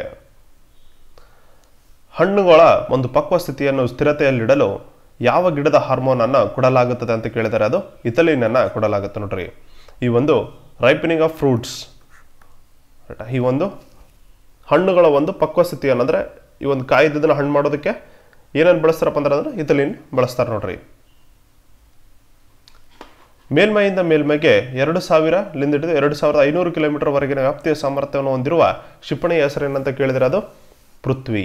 ಹಣ್ಣುಗಳ ಒಂದು ಪಕ್ವ ಸ್ಥಿತಿಯನ್ನು ಸ್ಥಿರತೆಯಲ್ಲಿಡಲು ಯಾವ ಗಿಡದ ಹಾರ್ಮೋನ್ ಅನ್ನು ಕೊಡಲಾಗುತ್ತದೆ ಅಂತ ಕೇಳಿದರೆ ಅದು ಇಥಲಿನ್ ಅನ್ನ ಕೊಡಲಾಗುತ್ತೆ ನೋಡ್ರಿ ಈ ಒಂದು ರೈಪನಿಂಗ್ ಆಫ್ ಫ್ರೂಟ್ಸ್ ಈ ಒಂದು ಹಣ್ಣುಗಳ ಒಂದು ಪಕ್ವ ಸ್ಥಿತಿಯನ್ನು ಅಂದರೆ ಈ ಒಂದು ಕಾಯ್ದದನ್ನ ಹಣ್ಣು ಮಾಡೋದಕ್ಕೆ ಏನೇನು ಬಳಸ್ತಾರಪ್ಪ ಅಂದ್ರೆ ಅಂದ್ರೆ ಇಥಲಿನ್ ಬಳಸ್ತಾರೆ ನೋಡ್ರಿ ಮೇಲ್ಮೈಯಿಂದ ಮೇಲ್ಮೈಗೆ ಎರಡು ಸಾವಿರಲಿಂದ ಹಿಡಿದು ಎರಡು ಸಾವಿರದ ಐನೂರು ಕಿಲೋಮೀಟರ್ ವರೆಗಿನ ವ್ಯಾಪ್ತಿಯ ಸಾಮರ್ಥ್ಯವನ್ನು ಹೊಂದಿರುವ ಕ್ಷಿಪಣಿಯ ಹೆಸರೇನಂತ ಕೇಳಿದರೆ ಅದು ಪೃಥ್ವಿ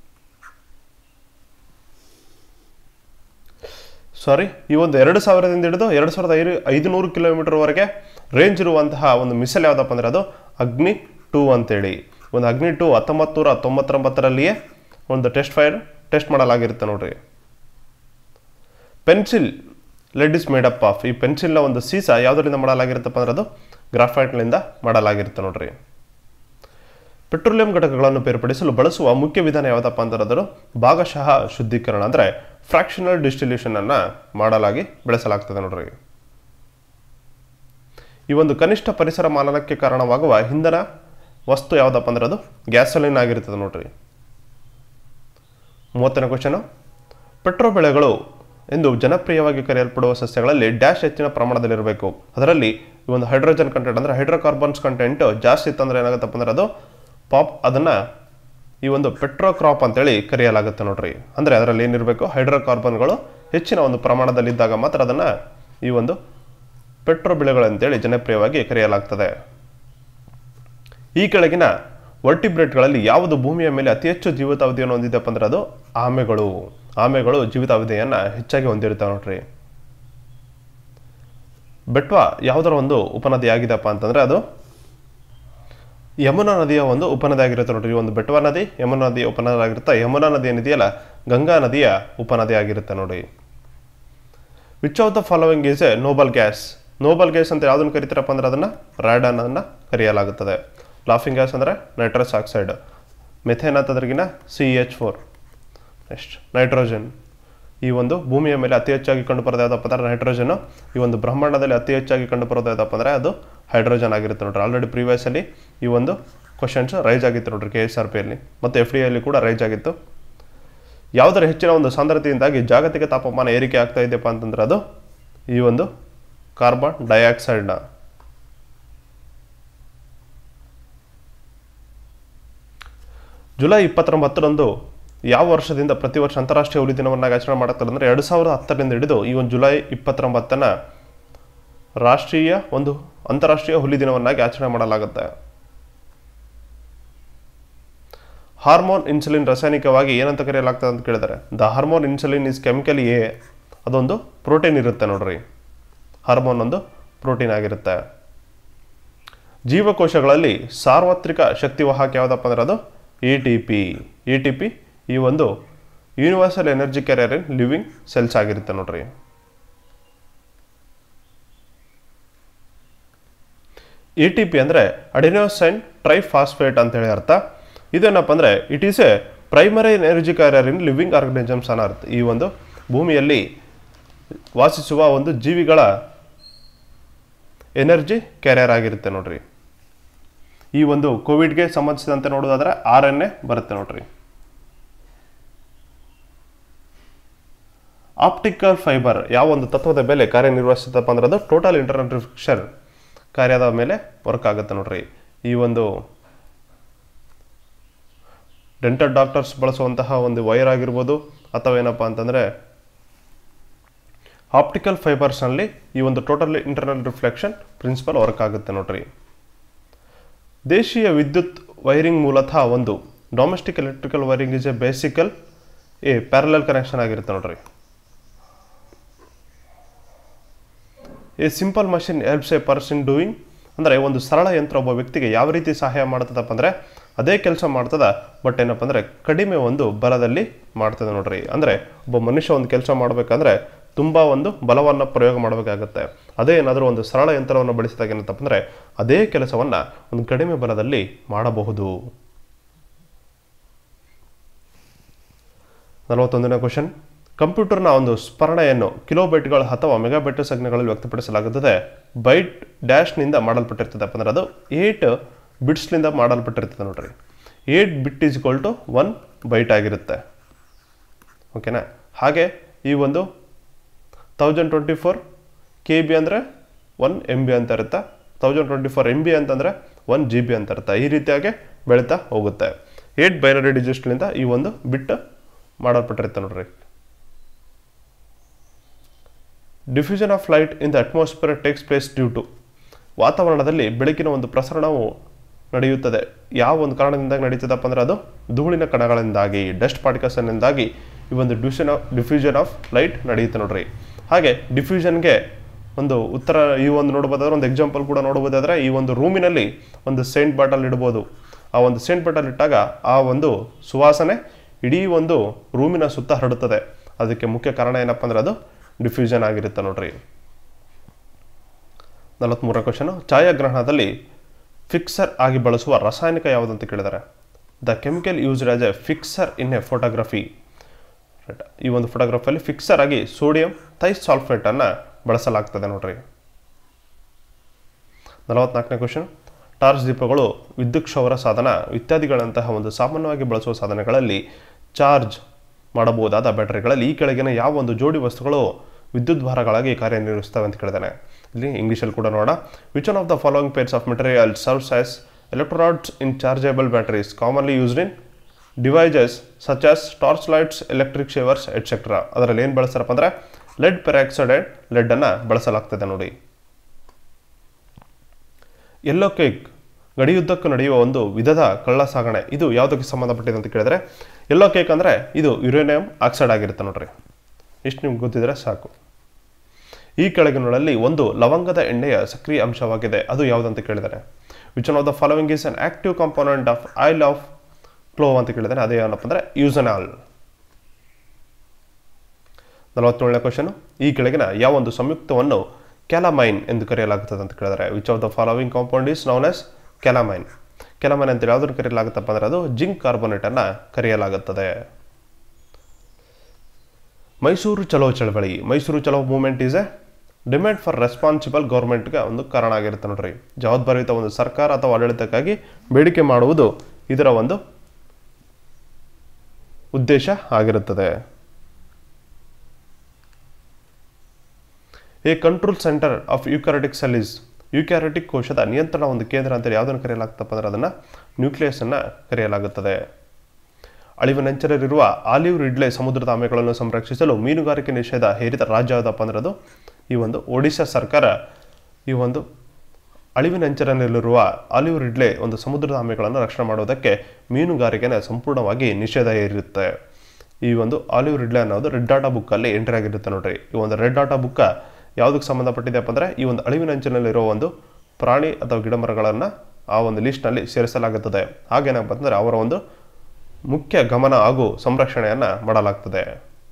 ಸಾರಿ ಈ ಒಂದು ಎರಡು ಸಾವಿರದಿಂದ ಹಿಡಿದು ಎರಡು ಸಾವಿರದ ಐದು ಐದುನೂರು ಕಿಲೋಮೀಟರ್ವರೆಗೆ ರೇಂಜ್ ಇರುವಂತಹ ಒಂದು ಮಿಸೈಲ್ ಯಾವುದಪ್ಪ ಅಂದರೆ ಅದು ಅಗ್ನಿ ಟೂ ಅಂತೇಳಿ ಒಂದು ಅಗ್ನಿ ಟೂ ಹತ್ತೊಂಬತ್ತು ನೂರ ತೊಂಬತ್ತೊಂಬತ್ತರಲ್ಲಿಯೇ ಒಂದು ಟೆಸ್ಟ್ ಫೈರ್ ಟೆಸ್ಟ್ ಮಾಡಲಾಗಿರುತ್ತೆ ನೋಡ್ರಿ pencil lead is made up of ಈ ಪೆನ್ಸಿಲ್ನ ಒಂದು ಸೀಸ ಯಾವುದರಿಂದ ಮಾಡಲಾಗಿರುತ್ತಪ್ಪ ಅಂದ್ರೆ ಅದು ಗ್ರಾಫೈಟ್ನಿಂದ ಮಾಡಲಾಗಿರುತ್ತೆ ನೋಡ್ರಿ ಪೆಟ್ರೋಲಿಯಂ ಘಟಕಗಳನ್ನು ಬೇರ್ಪಡಿಸಲು ಬಳಸುವ ಮುಖ್ಯ ವಿಧಾನ ಯಾವುದಪ್ಪ ಅಂದ್ರೆ ಅದರ ಭಾಗಶಃ ಶುದ್ಧೀಕರಣ ಅಂದರೆ ಫ್ರಾಕ್ಷನಲ್ ಡಿಸ್ಟಿಲ್ಯೂಷನ್ ಅನ್ನ ಮಾಡಲಾಗಿ ಬೆಳೆಸಲಾಗ್ತದೆ ನೋಡ್ರಿ ಈ ಒಂದು ಕನಿಷ್ಠ ಪರಿಸರ ಮಾಲನಕ್ಕೆ ಕಾರಣವಾಗುವ ಇಂಧನ ವಸ್ತು ಯಾವುದಪ್ಪ ಅಂದ್ರೆ ಅದು ಗ್ಯಾಸೋಲಿನ್ ಆಗಿರ್ತದೆ ನೋಡ್ರಿ ಮೂವತ್ತನೇ ಕ್ವಶನು ಪೆಟ್ರೋ ಬೆಳೆಗಳು ಎಂದು ಜನಪ್ರಿಯವಾಗಿ ಕರೆಯಲ್ಪಡುವ ಸಸ್ಯಗಳಲ್ಲಿ ಡ್ಯಾಶ್ ಹೆಚ್ಚಿನ ಪ್ರಮಾಣದಲ್ಲಿರಬೇಕು ಅದರಲ್ಲಿ ಈ ಒಂದು ಹೈಡ್ರೋಜನ್ ಕಂಟೆಂಟ್ ಅಂದರೆ ಹೈಡ್ರೋಕಾರ್ಬನ್ಸ್ ಕಂಟೆಂಟ್ ಜಾಸ್ತಿ ಇತ್ತಂದ್ರೆ ಏನಾಗುತ್ತಪ್ಪ ಅಂದ್ರೆ ಅದು ಪಾಪ್ ಅದನ್ನು ಈ ಒಂದು ಪೆಟ್ರೋ ಕ್ರಾಪ್ ಅಂತೇಳಿ ಕರೆಯಲಾಗುತ್ತೆ ನೋಡ್ರಿ ಅಂದರೆ ಅದರಲ್ಲಿ ಏನಿರಬೇಕು ಹೈಡ್ರೋಕಾರ್ಬನ್ಗಳು ಹೆಚ್ಚಿನ ಒಂದು ಪ್ರಮಾಣದಲ್ಲಿದ್ದಾಗ ಮಾತ್ರ ಅದನ್ನು ಈ ಒಂದು ಪೆಟ್ರೋ ಬೆಳೆಗಳು ಅಂತೇಳಿ ಜನಪ್ರಿಯವಾಗಿ ಕರೆಯಲಾಗ್ತದೆ ಈ ಕೆಳಗಿನ ವರ್ಟಿಬ್ರೇಟ್ಗಳಲ್ಲಿ ಯಾವುದು ಭೂಮಿಯ ಮೇಲೆ ಅತಿ ಹೆಚ್ಚು ಜೀವಿತಾವಧಿಯನ್ನು ಹೊಂದಿದೆಪ್ಪ ಅಂದ್ರೆ ಅದು ಆಮೆಗಳು ಆಮೆಗಳು ಜೀವಿತಾವಧಿಯನ್ನು ಹೆಚ್ಚಾಗಿ ಹೊಂದಿರ್ತಾವೆ ನೋಡ್ರಿ ಬೆಟ್ವಾ ಯಾವುದರ ಒಂದು ಉಪನದಿ ಆಗಿದೆಪ್ಪ ಅಂತಂದ್ರೆ ಅದು ಯಮುನಾ ನದಿಯ ಒಂದು ಉಪನದಿ ಆಗಿರುತ್ತೆ ನೋಡ್ರಿ ಈ ಒಂದು ಬೆಟ್ವಾ ನದಿ ಯಮುನಾ ನದಿಯ ಉಪನದಿ ಆಗಿರುತ್ತೆ ಯಮುನಾ ನದಿ ಏನಿದೆಯಲ್ಲ ಗಂಗಾ ನದಿಯ ಉಪನದಿ ಆಗಿರುತ್ತೆ ನೋಡಿ which of the following is a noble gas noble gas ಅಂತ ಯಾವುದನ್ನು ಕರಿತಾರಪ್ಪ ಅಂದ್ರೆ ಅದನ್ನು ರಾಡನ್ ಅನ್ನು ಕರೆಯಲಾಗುತ್ತದೆ ಲಾಫಿಂಗ್ ಗ್ಯಾಸ್ ಅಂದರೆ ನೈಟ್ರಸ್ ಆಕ್ಸೈಡ್ ಮೆಥೇನ್ ಅಂತದ್ರಿಗಿನ C H four next nitrogen ಈ ಒಂದು ಭೂಮಿಯ ಮೇಲೆ ಅತಿ ಹೆಚ್ಚಾಗಿ ಕಂಡುಬರೋದು ಯಾವುದಪ್ಪ ಅಂದ್ರೆ ನೈಟ್ರೋಜನ್ ಈ ಒಂದು ಬ್ರಹ್ಮಾಂಡದಲ್ಲಿ ಅತಿ ಹೆಚ್ಚಾಗಿ ಕಂಡುಬರೋದು ಯಾವುದಪ್ಪ ಅಂದ್ರೆ ಅದು ಹೈಡ್ರೋಜನ್ ಆಗಿರುತ್ತೆ ನೋಡ್ರಿ ಆಲ್ರೆಡಿ ಪ್ರೀವಿಯಸಲ್ಲಿ ಈ ಒಂದು ಕ್ವಶನ್ಸ್ ರೈಸ್ ಆಗಿತ್ತು ನೋಡ್ರಿ ಕೆ ಎಸ್ ಆರ್ ಪಿಯಲ್ಲಿ ಮತ್ತು ಎಫ್ ಡಿ ಅಲ್ಲಿ ಕೂಡ ರೈಸ್ ಆಗಿತ್ತು ಯಾವುದರ ಹೆಚ್ಚಿನ ಒಂದು ಸಾಂದ್ರತೆಯಿಂದಾಗಿ ಜಾಗತಿಕ ತಾಪಮಾನ ಏರಿಕೆ ಆಗ್ತಾ ಇದೆಯಪ್ಪ ಅಂತಂದ್ರೆ ಅದು ಈ ಒಂದು ಕಾರ್ಬನ್ ಡೈಆಕ್ಸೈಡ್ನ ಜುಲೈ ಇಪ್ಪತ್ತೊಂಬತ್ತರಂದು ಯಾವ ವರ್ಷದಿಂದ ಪ್ರತಿ ವರ್ಷ ಅಂತಾರಾಷ್ಟ್ರೀಯ ಹುಲಿ ದಿನವನ್ನಾಗಿ ಆಚರಣೆ ಮಾಡುತ್ತಾರೆ ಅಂದರೆ ಎರಡು ಸಾವಿರದ ಹತ್ತರಿಂದ ಹಿಡಿದು ಈ ಒಂದು ಜುಲೈ ಇಪ್ಪತ್ತೊಂಬತ್ತನ ರಾಷ್ಟ್ರೀಯ ಒಂದು ಅಂತಾರಾಷ್ಟ್ರೀಯ ಹುಲಿ ದಿನವನ್ನಾಗಿ ಆಚರಣೆ ಮಾಡಲಾಗುತ್ತೆ ಹಾರ್ಮೋನ್ ಇನ್ಸುಲಿನ್ ರಾಸಾಯನಿಕವಾಗಿ ಏನಂತ ಕರೆಯಲಾಗ್ತದೆ ಅಂತ ಕೇಳಿದ್ದಾರೆ the hormone insulin is chemical a ಅದೊಂದು ಪ್ರೋಟೀನ್ ಇರುತ್ತೆ ನೋಡ್ರಿ ಹಾರ್ಮೋನ್ ಒಂದು ಪ್ರೋಟೀನ್ ಆಗಿರುತ್ತೆ ಜೀವಕೋಶಗಳಲ್ಲಿ ಸಾರ್ವತ್ರಿಕ ಶಕ್ತಿವಾಹಕ ಯಾವುದಪ್ಪ ಅಂದ್ರೆ ಅದು A T P A T P ಈ ಒಂದು universal energy carrier in living cells ಆಗಿರುತ್ತೆ ನೋಡ್ರಿ ಎ ಟಿ ಪಿ ಅಂದರೆ ಅಡಿನೋಸೈನ್ ಟ್ರೈಫಾಸ್ಫೇಟ್ ಅಂತ ಹೇಳಿ ಅರ್ಥ ಇದೇನಪ್ಪ ಅಂದರೆ it is a primary energy carrier in living organisms ಅನ್ನೋ ಅರ್ಥ ಈ ಒಂದು ಭೂಮಿಯಲ್ಲಿ ವಾಸಿಸುವ ಒಂದು ಜೀವಿಗಳ ಎನರ್ಜಿ ಕ್ಯಾರಿಯರ್ ಆಗಿರುತ್ತೆ ನೋಡ್ರಿ ಈ ಒಂದು ಕೋವಿಡ್ಗೆ ಸಂಬಂಧಿಸಿದಂತೆ ನೋಡೋದಾದ್ರೆ ಆರ್ ಎನ್ ಎ ಬರುತ್ತೆ ನೋಡ್ರಿ ಆಪ್ಟಿಕಲ್ ಫೈಬರ್ ಯಾವ ಒಂದು ತತ್ವದ ಮೇಲೆ ಕಾರ್ಯನಿರ್ವಹಿಸುತ್ತಪ್ಪ ಅಂದ್ರೆ ಅದು ಟೋಟಲ್ ಇಂಟರ್ನಲ್ ರಿಫ್ಲೆಕ್ಷನ್ ಕಾರ್ಯದ ಮೇಲೆ ವರ್ಕ್ ಆಗುತ್ತೆ ನೋಡ್ರಿ ಈ ಒಂದು ಡೆಂಟಲ್ ಡಾಕ್ಟರ್ಸ್ ಬಳಸುವಂತಹ ಒಂದು ವೈರ್ ಆಗಿರ್ಬೋದು ಅಥವಾ ಏನಪ್ಪ ಅಂತಂದರೆ ಆಪ್ಟಿಕಲ್ ಫೈಬರ್ಸ್ನಲ್ಲಿ ಈ ಒಂದು total internal reflection principle work ಆಗುತ್ತೆ ನೋಡ್ರಿ ದೇಶೀಯ ವಿದ್ಯುತ್ ವೈರಿಂಗ್ ಮೂಲತಃ ಒಂದು domestic electrical wiring is a basically a parallel connection ಆಗಿರುತ್ತೆ ನೋಡ್ರಿ a simple machine helps a person doing ಅಂದರೆ ಒಂದು ಸರಳ ಯಂತ್ರ ಒಬ್ಬ ವ್ಯಕ್ತಿಗೆ ಯಾವ ರೀತಿ ಸಹಾಯ ಮಾಡ್ತದಪ್ಪ ಅಂದರೆ ಅದೇ ಕೆಲಸ ಮಾಡ್ತದ ಬಟ್ ಏನಪ್ಪ ಅಂದರೆ ಕಡಿಮೆ ಒಂದು ಬಲದಲ್ಲಿ ಮಾಡ್ತದೆ ನೋಡ್ರಿ ಅಂದರೆ ಒಬ್ಬ ಮನುಷ್ಯ ಒಂದು ಕೆಲಸ ಮಾಡಬೇಕಂದ್ರೆ ತುಂಬ ಒಂದು ಬಲವನ್ನು ಪ್ರಯೋಗ ಮಾಡಬೇಕಾಗತ್ತೆ ಅದೇ ಏನಾದರೂ ಒಂದು ಸರಳ ಯಂತ್ರವನ್ನು ಬಳಸಿದಾಗ ಏನಂತಪ್ಪ ಅಂದರೆ ಅದೇ ಕೆಲಸವನ್ನು ಒಂದು ಕಡಿಮೆ ಬಲದಲ್ಲಿ ಮಾಡಬಹುದು ನಲವತ್ತೊಂದನೇ ಕ್ವಶನ್ ಕಂಪ್ಯೂಟರ್ನ ಒಂದು ಸ್ಮರಣೆಯನ್ನು ಕಿಲೋಬೈಟ್ಗಳು ಅಥವಾ ಮೆಗಾಬೈಟ್ ಸಂಜ್ಞೆಗಳಲ್ಲಿ ವ್ಯಕ್ತಪಡಿಸಲಾಗುತ್ತದೆ ಬೈಟ್ ಡ್ಯಾಶ್ನಿಂದ ಮಾಡಲ್ಪಟ್ಟಿರ್ತದೆ ಅಂದ್ರೆ ಅದು ಏಟ್ ಬಿಟ್ಸ್ನಿಂದ ಮಾಡಲ್ಪಟ್ಟಿರ್ತದೆ ನೋಡ್ರಿ eight bit is equal to one byte ಆಗಿರುತ್ತೆ ಓಕೆನಾ ಹಾಗೆ ಈ ಒಂದು thousand twenty four K B ಅಂದರೆ ಒನ್ ಎಮ್ ಬಿ ಅಂತ ಇರುತ್ತೆ thousand twenty four M B ಅಂತಂದರೆ ಒನ್ ಜಿ ಬಿ ಅಂತ ಇರುತ್ತೆ ಈ ರೀತಿಯಾಗಿ ಬೆಳೀತಾ ಹೋಗುತ್ತೆ ಏಟ್ ಬೈನರಿ ಡಿಜಿಟ್ಸ್ನಿಂದ ಈ ಒಂದು ಬಿಟ್ ಮಾಡಲ್ಪಟ್ಟಿರುತ್ತೆ ನೋಡ್ರಿ diffusion of light in the atmosphere takes place due to ವಾತಾವರಣದಲ್ಲಿ ಬೆಳಕಿನ ಒಂದು ಪ್ರಸರಣವು ನಡೆಯುತ್ತದೆ ಯಾವ ಒಂದು ಕಾರಣದಿಂದ ನಡೀತದಪ್ಪ ಅಂದ್ರೆ ಅದು ಧೂಳಿನ ಕಣಗಳಿಂದಾಗಿ ಡಸ್ಟ್ ಪಾರ್ಟಿಕಲ್ಸ್ನಿಂದಾಗಿ ಈ ಒಂದು ಡ್ಯೂಷನ್ ಆಫ್ ಡಿಫ್ಯೂಷನ್ ಆಫ್ ಲೈಟ್ ನಡೆಯುತ್ತೆ ನೋಡ್ರಿ ಹಾಗೆ ಡಿಫ್ಯೂಷನ್ಗೆ ಒಂದು ಉತ್ತರ ಈ ಒಂದು ನೋಡ್ಬೋದಾದ್ರೆ ಒಂದು ಎಕ್ಸಾಂಪಲ್ ಕೂಡ ನೋಡ್ಬೋದಾದ್ರೆ ಈ ಒಂದು ರೂಮಿನಲ್ಲಿ ಒಂದು ಸೆಂಟ್ ಬಾಟಲ್ ಇಡ್ಬೋದು ಆ ಒಂದು ಸೆಂಟ್ ಬಾಟಲ್ ಇಟ್ಟಾಗ ಆ ಒಂದು ಸುವಾಸನೆ ಇಡೀ ಒಂದು ರೂಮಿನ ಸುತ್ತ ಹರಡುತ್ತದೆ ಅದಕ್ಕೆ ಮುಖ್ಯ ಕಾರಣ ಏನಪ್ಪ ಅಂದ್ರೆ ಅದು ಡಿಫ್ಯೂಷನ್ ಆಗಿರುತ್ತೆ ನೋಡ್ರಿ ನಲವತ್ತ್ಮೂರನೇ ಕ್ವಶನು ಛಾಯಾಗ್ರಹಣದಲ್ಲಿ ಫಿಕ್ಸರ್ ಆಗಿ ಬಳಸುವ ರಾಸಾಯನಿಕ ಯಾವುದು ಅಂತ ಕೇಳಿದ್ದಾರೆ the chemical used as a fixer in a photography ಈ ಒಂದು ಫೋಟೋಗ್ರಫಿಯಲ್ಲಿ ಫಿಕ್ಸರ್ ಆಗಿ ಸೋಡಿಯಂ ಥೈಸ್ ಸಾಲ್ಫೇಟನ್ನು ಬಳಸಲಾಗ್ತದೆ ನೋಡ್ರಿ ನಲವತ್ನಾಲ್ಕನೇ ಕ್ವಶನ್ ಟಾರ್ಚ್ ದೀಪಗಳು ವಿದ್ಯುತ್ ಕ್ಷೌರ ಸಾಧನ ಇತ್ಯಾದಿಗಳಂತಹ ಒಂದು ಸಾಮಾನ್ಯವಾಗಿ ಬಳಸುವ ಸಾಧನಗಳಲ್ಲಿ ಚಾರ್ಜ್ ಮಾಡಬಹುದಾದ ಬ್ಯಾಟರಿಗಳಲ್ಲಿ ಈ ಕೆಳಗಿನ ಯಾವ ಒಂದು ಜೋಡಿ ವಸ್ತುಗಳು ವಿದ್ಯುತ್ ಭಾರಗಳಾಗಿ ಕಾರ್ಯನಿರ್ವಹಿಸ್ತವೆ ಅಂತ ಕೇಳಿದಾನೆ ಇಲ್ಲಿ ಇಂಗ್ಲೀಷಲ್ಲಿ ಕೂಡ ನೋಡ which one of the following pairs of material serves as electrodes in chargeable batteries commonly used in devices such as torch lights electric shavers etcetera ಅದರಲ್ಲಿ ಏನು ಬಳಸ್ತಾರಪ್ಪ ಅಂದರೆ ಲೆಡ್ ಪೆರಾಕ್ಸೈಡ್ ಆ್ಯಂಡ್ ಲೆಡ್ಡನ್ನು ಬಳಸಲಾಗ್ತದೆ ನೋಡಿ ಎಲ್ಲೋ ಕೇಕ್ ಗಡಿಯುದ್ದಕ್ಕೂ ನಡೆಯುವ ಒಂದು ವಿಧದ ಕಳ್ಳ ಸಾಗಣೆ ಇದು ಯಾವುದಕ್ಕೆ ಸಂಬಂಧಪಟ್ಟಿದೆ ಅಂತ ಕೇಳಿದ್ರೆ ಎಲ್ಲೋ ಕೇಕ್ ಅಂದರೆ ಇದು ಯುರೇನಿಯಂ ಆಕ್ಸೈಡ್ ಆಗಿರುತ್ತೆ ನೋಡ್ರಿ ಇಷ್ಟು ನಿಮ್ಗೆ ಗೊತ್ತಿದ್ರೆ ಸಾಕು ಈ ಕೆಳಗಿನಲ್ಲಿ ಒಂದು ಲವಂಗದ ಎಣ್ಣೆಯ ಸಕ್ರಿಯ ಅಂಶವಾಗಿದೆ ಅದು ಯಾವುದಂತ ಕೇಳಿದ್ದಾರೆ which one of the following is an active component of oil of clove ಅಂತ ಕೇಳಿದರೆ ಅದೇ ಏನಪ್ಪ ಅಂದರೆ ಯೂಸನಾಲ್ ನಲವತ್ತೇಳನೇ ಕ್ವಶನ್ ಈ ಕೆಳಗಿನ ಯಾವ ಒಂದು ಸಂಯುಕ್ತವನ್ನು ಕ್ಯಾಲಮೈನ್ ಎಂದು ಕರೆಯಲಾಗುತ್ತದೆ ಅಂತ ಕೇಳಿದರೆ which of the following compound is known as calamine calamine ಅಂತ ಯಾವುದನ್ನು ಕರೆಯಲಾಗುತ್ತಪ್ಪ ಅಂದರೆ ಅದು ಜಿಂಕ್ ಕಾರ್ಬೋನೇಟನ್ನು ಕರೆಯಲಾಗುತ್ತದೆ ಮೈಸೂರು ಚಲೋ ಚಳವಳಿ Mysore Chalo movement is a demand for responsible ಗೌರ್ಮೆಂಟ್ಗೆ ಒಂದು ಕಾರಣ ಆಗಿರುತ್ತೆ ನೋಡ್ರಿ ಜವಾಬ್ದಾರಿಯುತ ಒಂದು ಸರ್ಕಾರ ಅಥವಾ ಆಡಳಿತಕ್ಕಾಗಿ ಬೇಡಿಕೆ ಮಾಡುವುದು ಇದರ ಒಂದು ಉದ್ದೇಶ ಆಗಿರುತ್ತದೆ a control center of eukaryotic cell is eukaryotic ಕೋಶದ ನಿಯಂತ್ರಣ ಒಂದು ಕೇಂದ್ರ ಅಂತೇಳಿ ಯಾವುದನ್ನು ಕರೆಯಲಾಗ್ತಪ್ಪ ಅಂದ್ರೆ ಅದನ್ನು ನ್ಯೂಕ್ಲಿಯಸ್ ಅನ್ನ ಕರೆಯಲಾಗುತ್ತದೆ ಅಳಿವಿನಂಚರಲ್ಲಿರುವ ಆಲಿವ್ ರಿಡ್ಲೆ ಸಮುದ್ರದ ಆಮೆಗಳನ್ನು ಸಂರಕ್ಷಿಸಲು ಮೀನುಗಾರಿಕೆ ನಿಷೇಧ ಹೇರಿದ ರಾಜ್ಯ ಯಾವುದಪ್ಪ ಅಂದ್ರೆ ಅದು ಈ ಒಂದು ಒಡಿಶಾ ಸರ್ಕಾರ ಈ ಒಂದು ಅಳಿವಿನಂಚರಲ್ಲಿರುವ ಆಲಿವ್ ರಿಡ್ಲೆ ಒಂದು ಸಮುದ್ರದ ಆಮೆಗಳನ್ನು ರಕ್ಷಣೆ ಮಾಡುವುದಕ್ಕೆ ಮೀನುಗಾರಿಕೆನ ಸಂಪೂರ್ಣವಾಗಿ ನಿಷೇಧ ಹೇರಿರುತ್ತೆ ಈ ಒಂದು ಆಲಿವ್ ರಿಡ್ಲೆ ಅನ್ನೋದು ರೆಡ್ ಡಾಟಾ ಬುಕ್ಕಲ್ಲಿ ಎಂಟ್ರಿ ಆಗಿರುತ್ತೆ ನೋಡ್ರಿ ಈ ಒಂದು ರೆಡ್ ಡಾಟಾ ಬುಕ್ಕ ಯಾವುದಕ್ಕೆ ಸಂಬಂಧಪಟ್ಟಿದೆಪ್ಪ ಅಂದರೆ ಈ ಒಂದು ಅಳಿವಿನಂಚಿನಲ್ಲಿರೋ ಒಂದು ಪ್ರಾಣಿ ಅಥವಾ ಗಿಡಮರಗಳನ್ನು ಆ ಒಂದು ಲಿಸ್ಟ್ನಲ್ಲಿ ಸೇರಿಸಲಾಗುತ್ತದೆ ಹಾಗೇನಪ್ಪ ಅಂದರೆ ಅವರ ಒಂದು ಮುಖ್ಯ ಗಮನ ಹಾಗೂ ಸಂರಕ್ಷಣೆಯನ್ನು ಮಾಡಲಾಗ್ತದೆ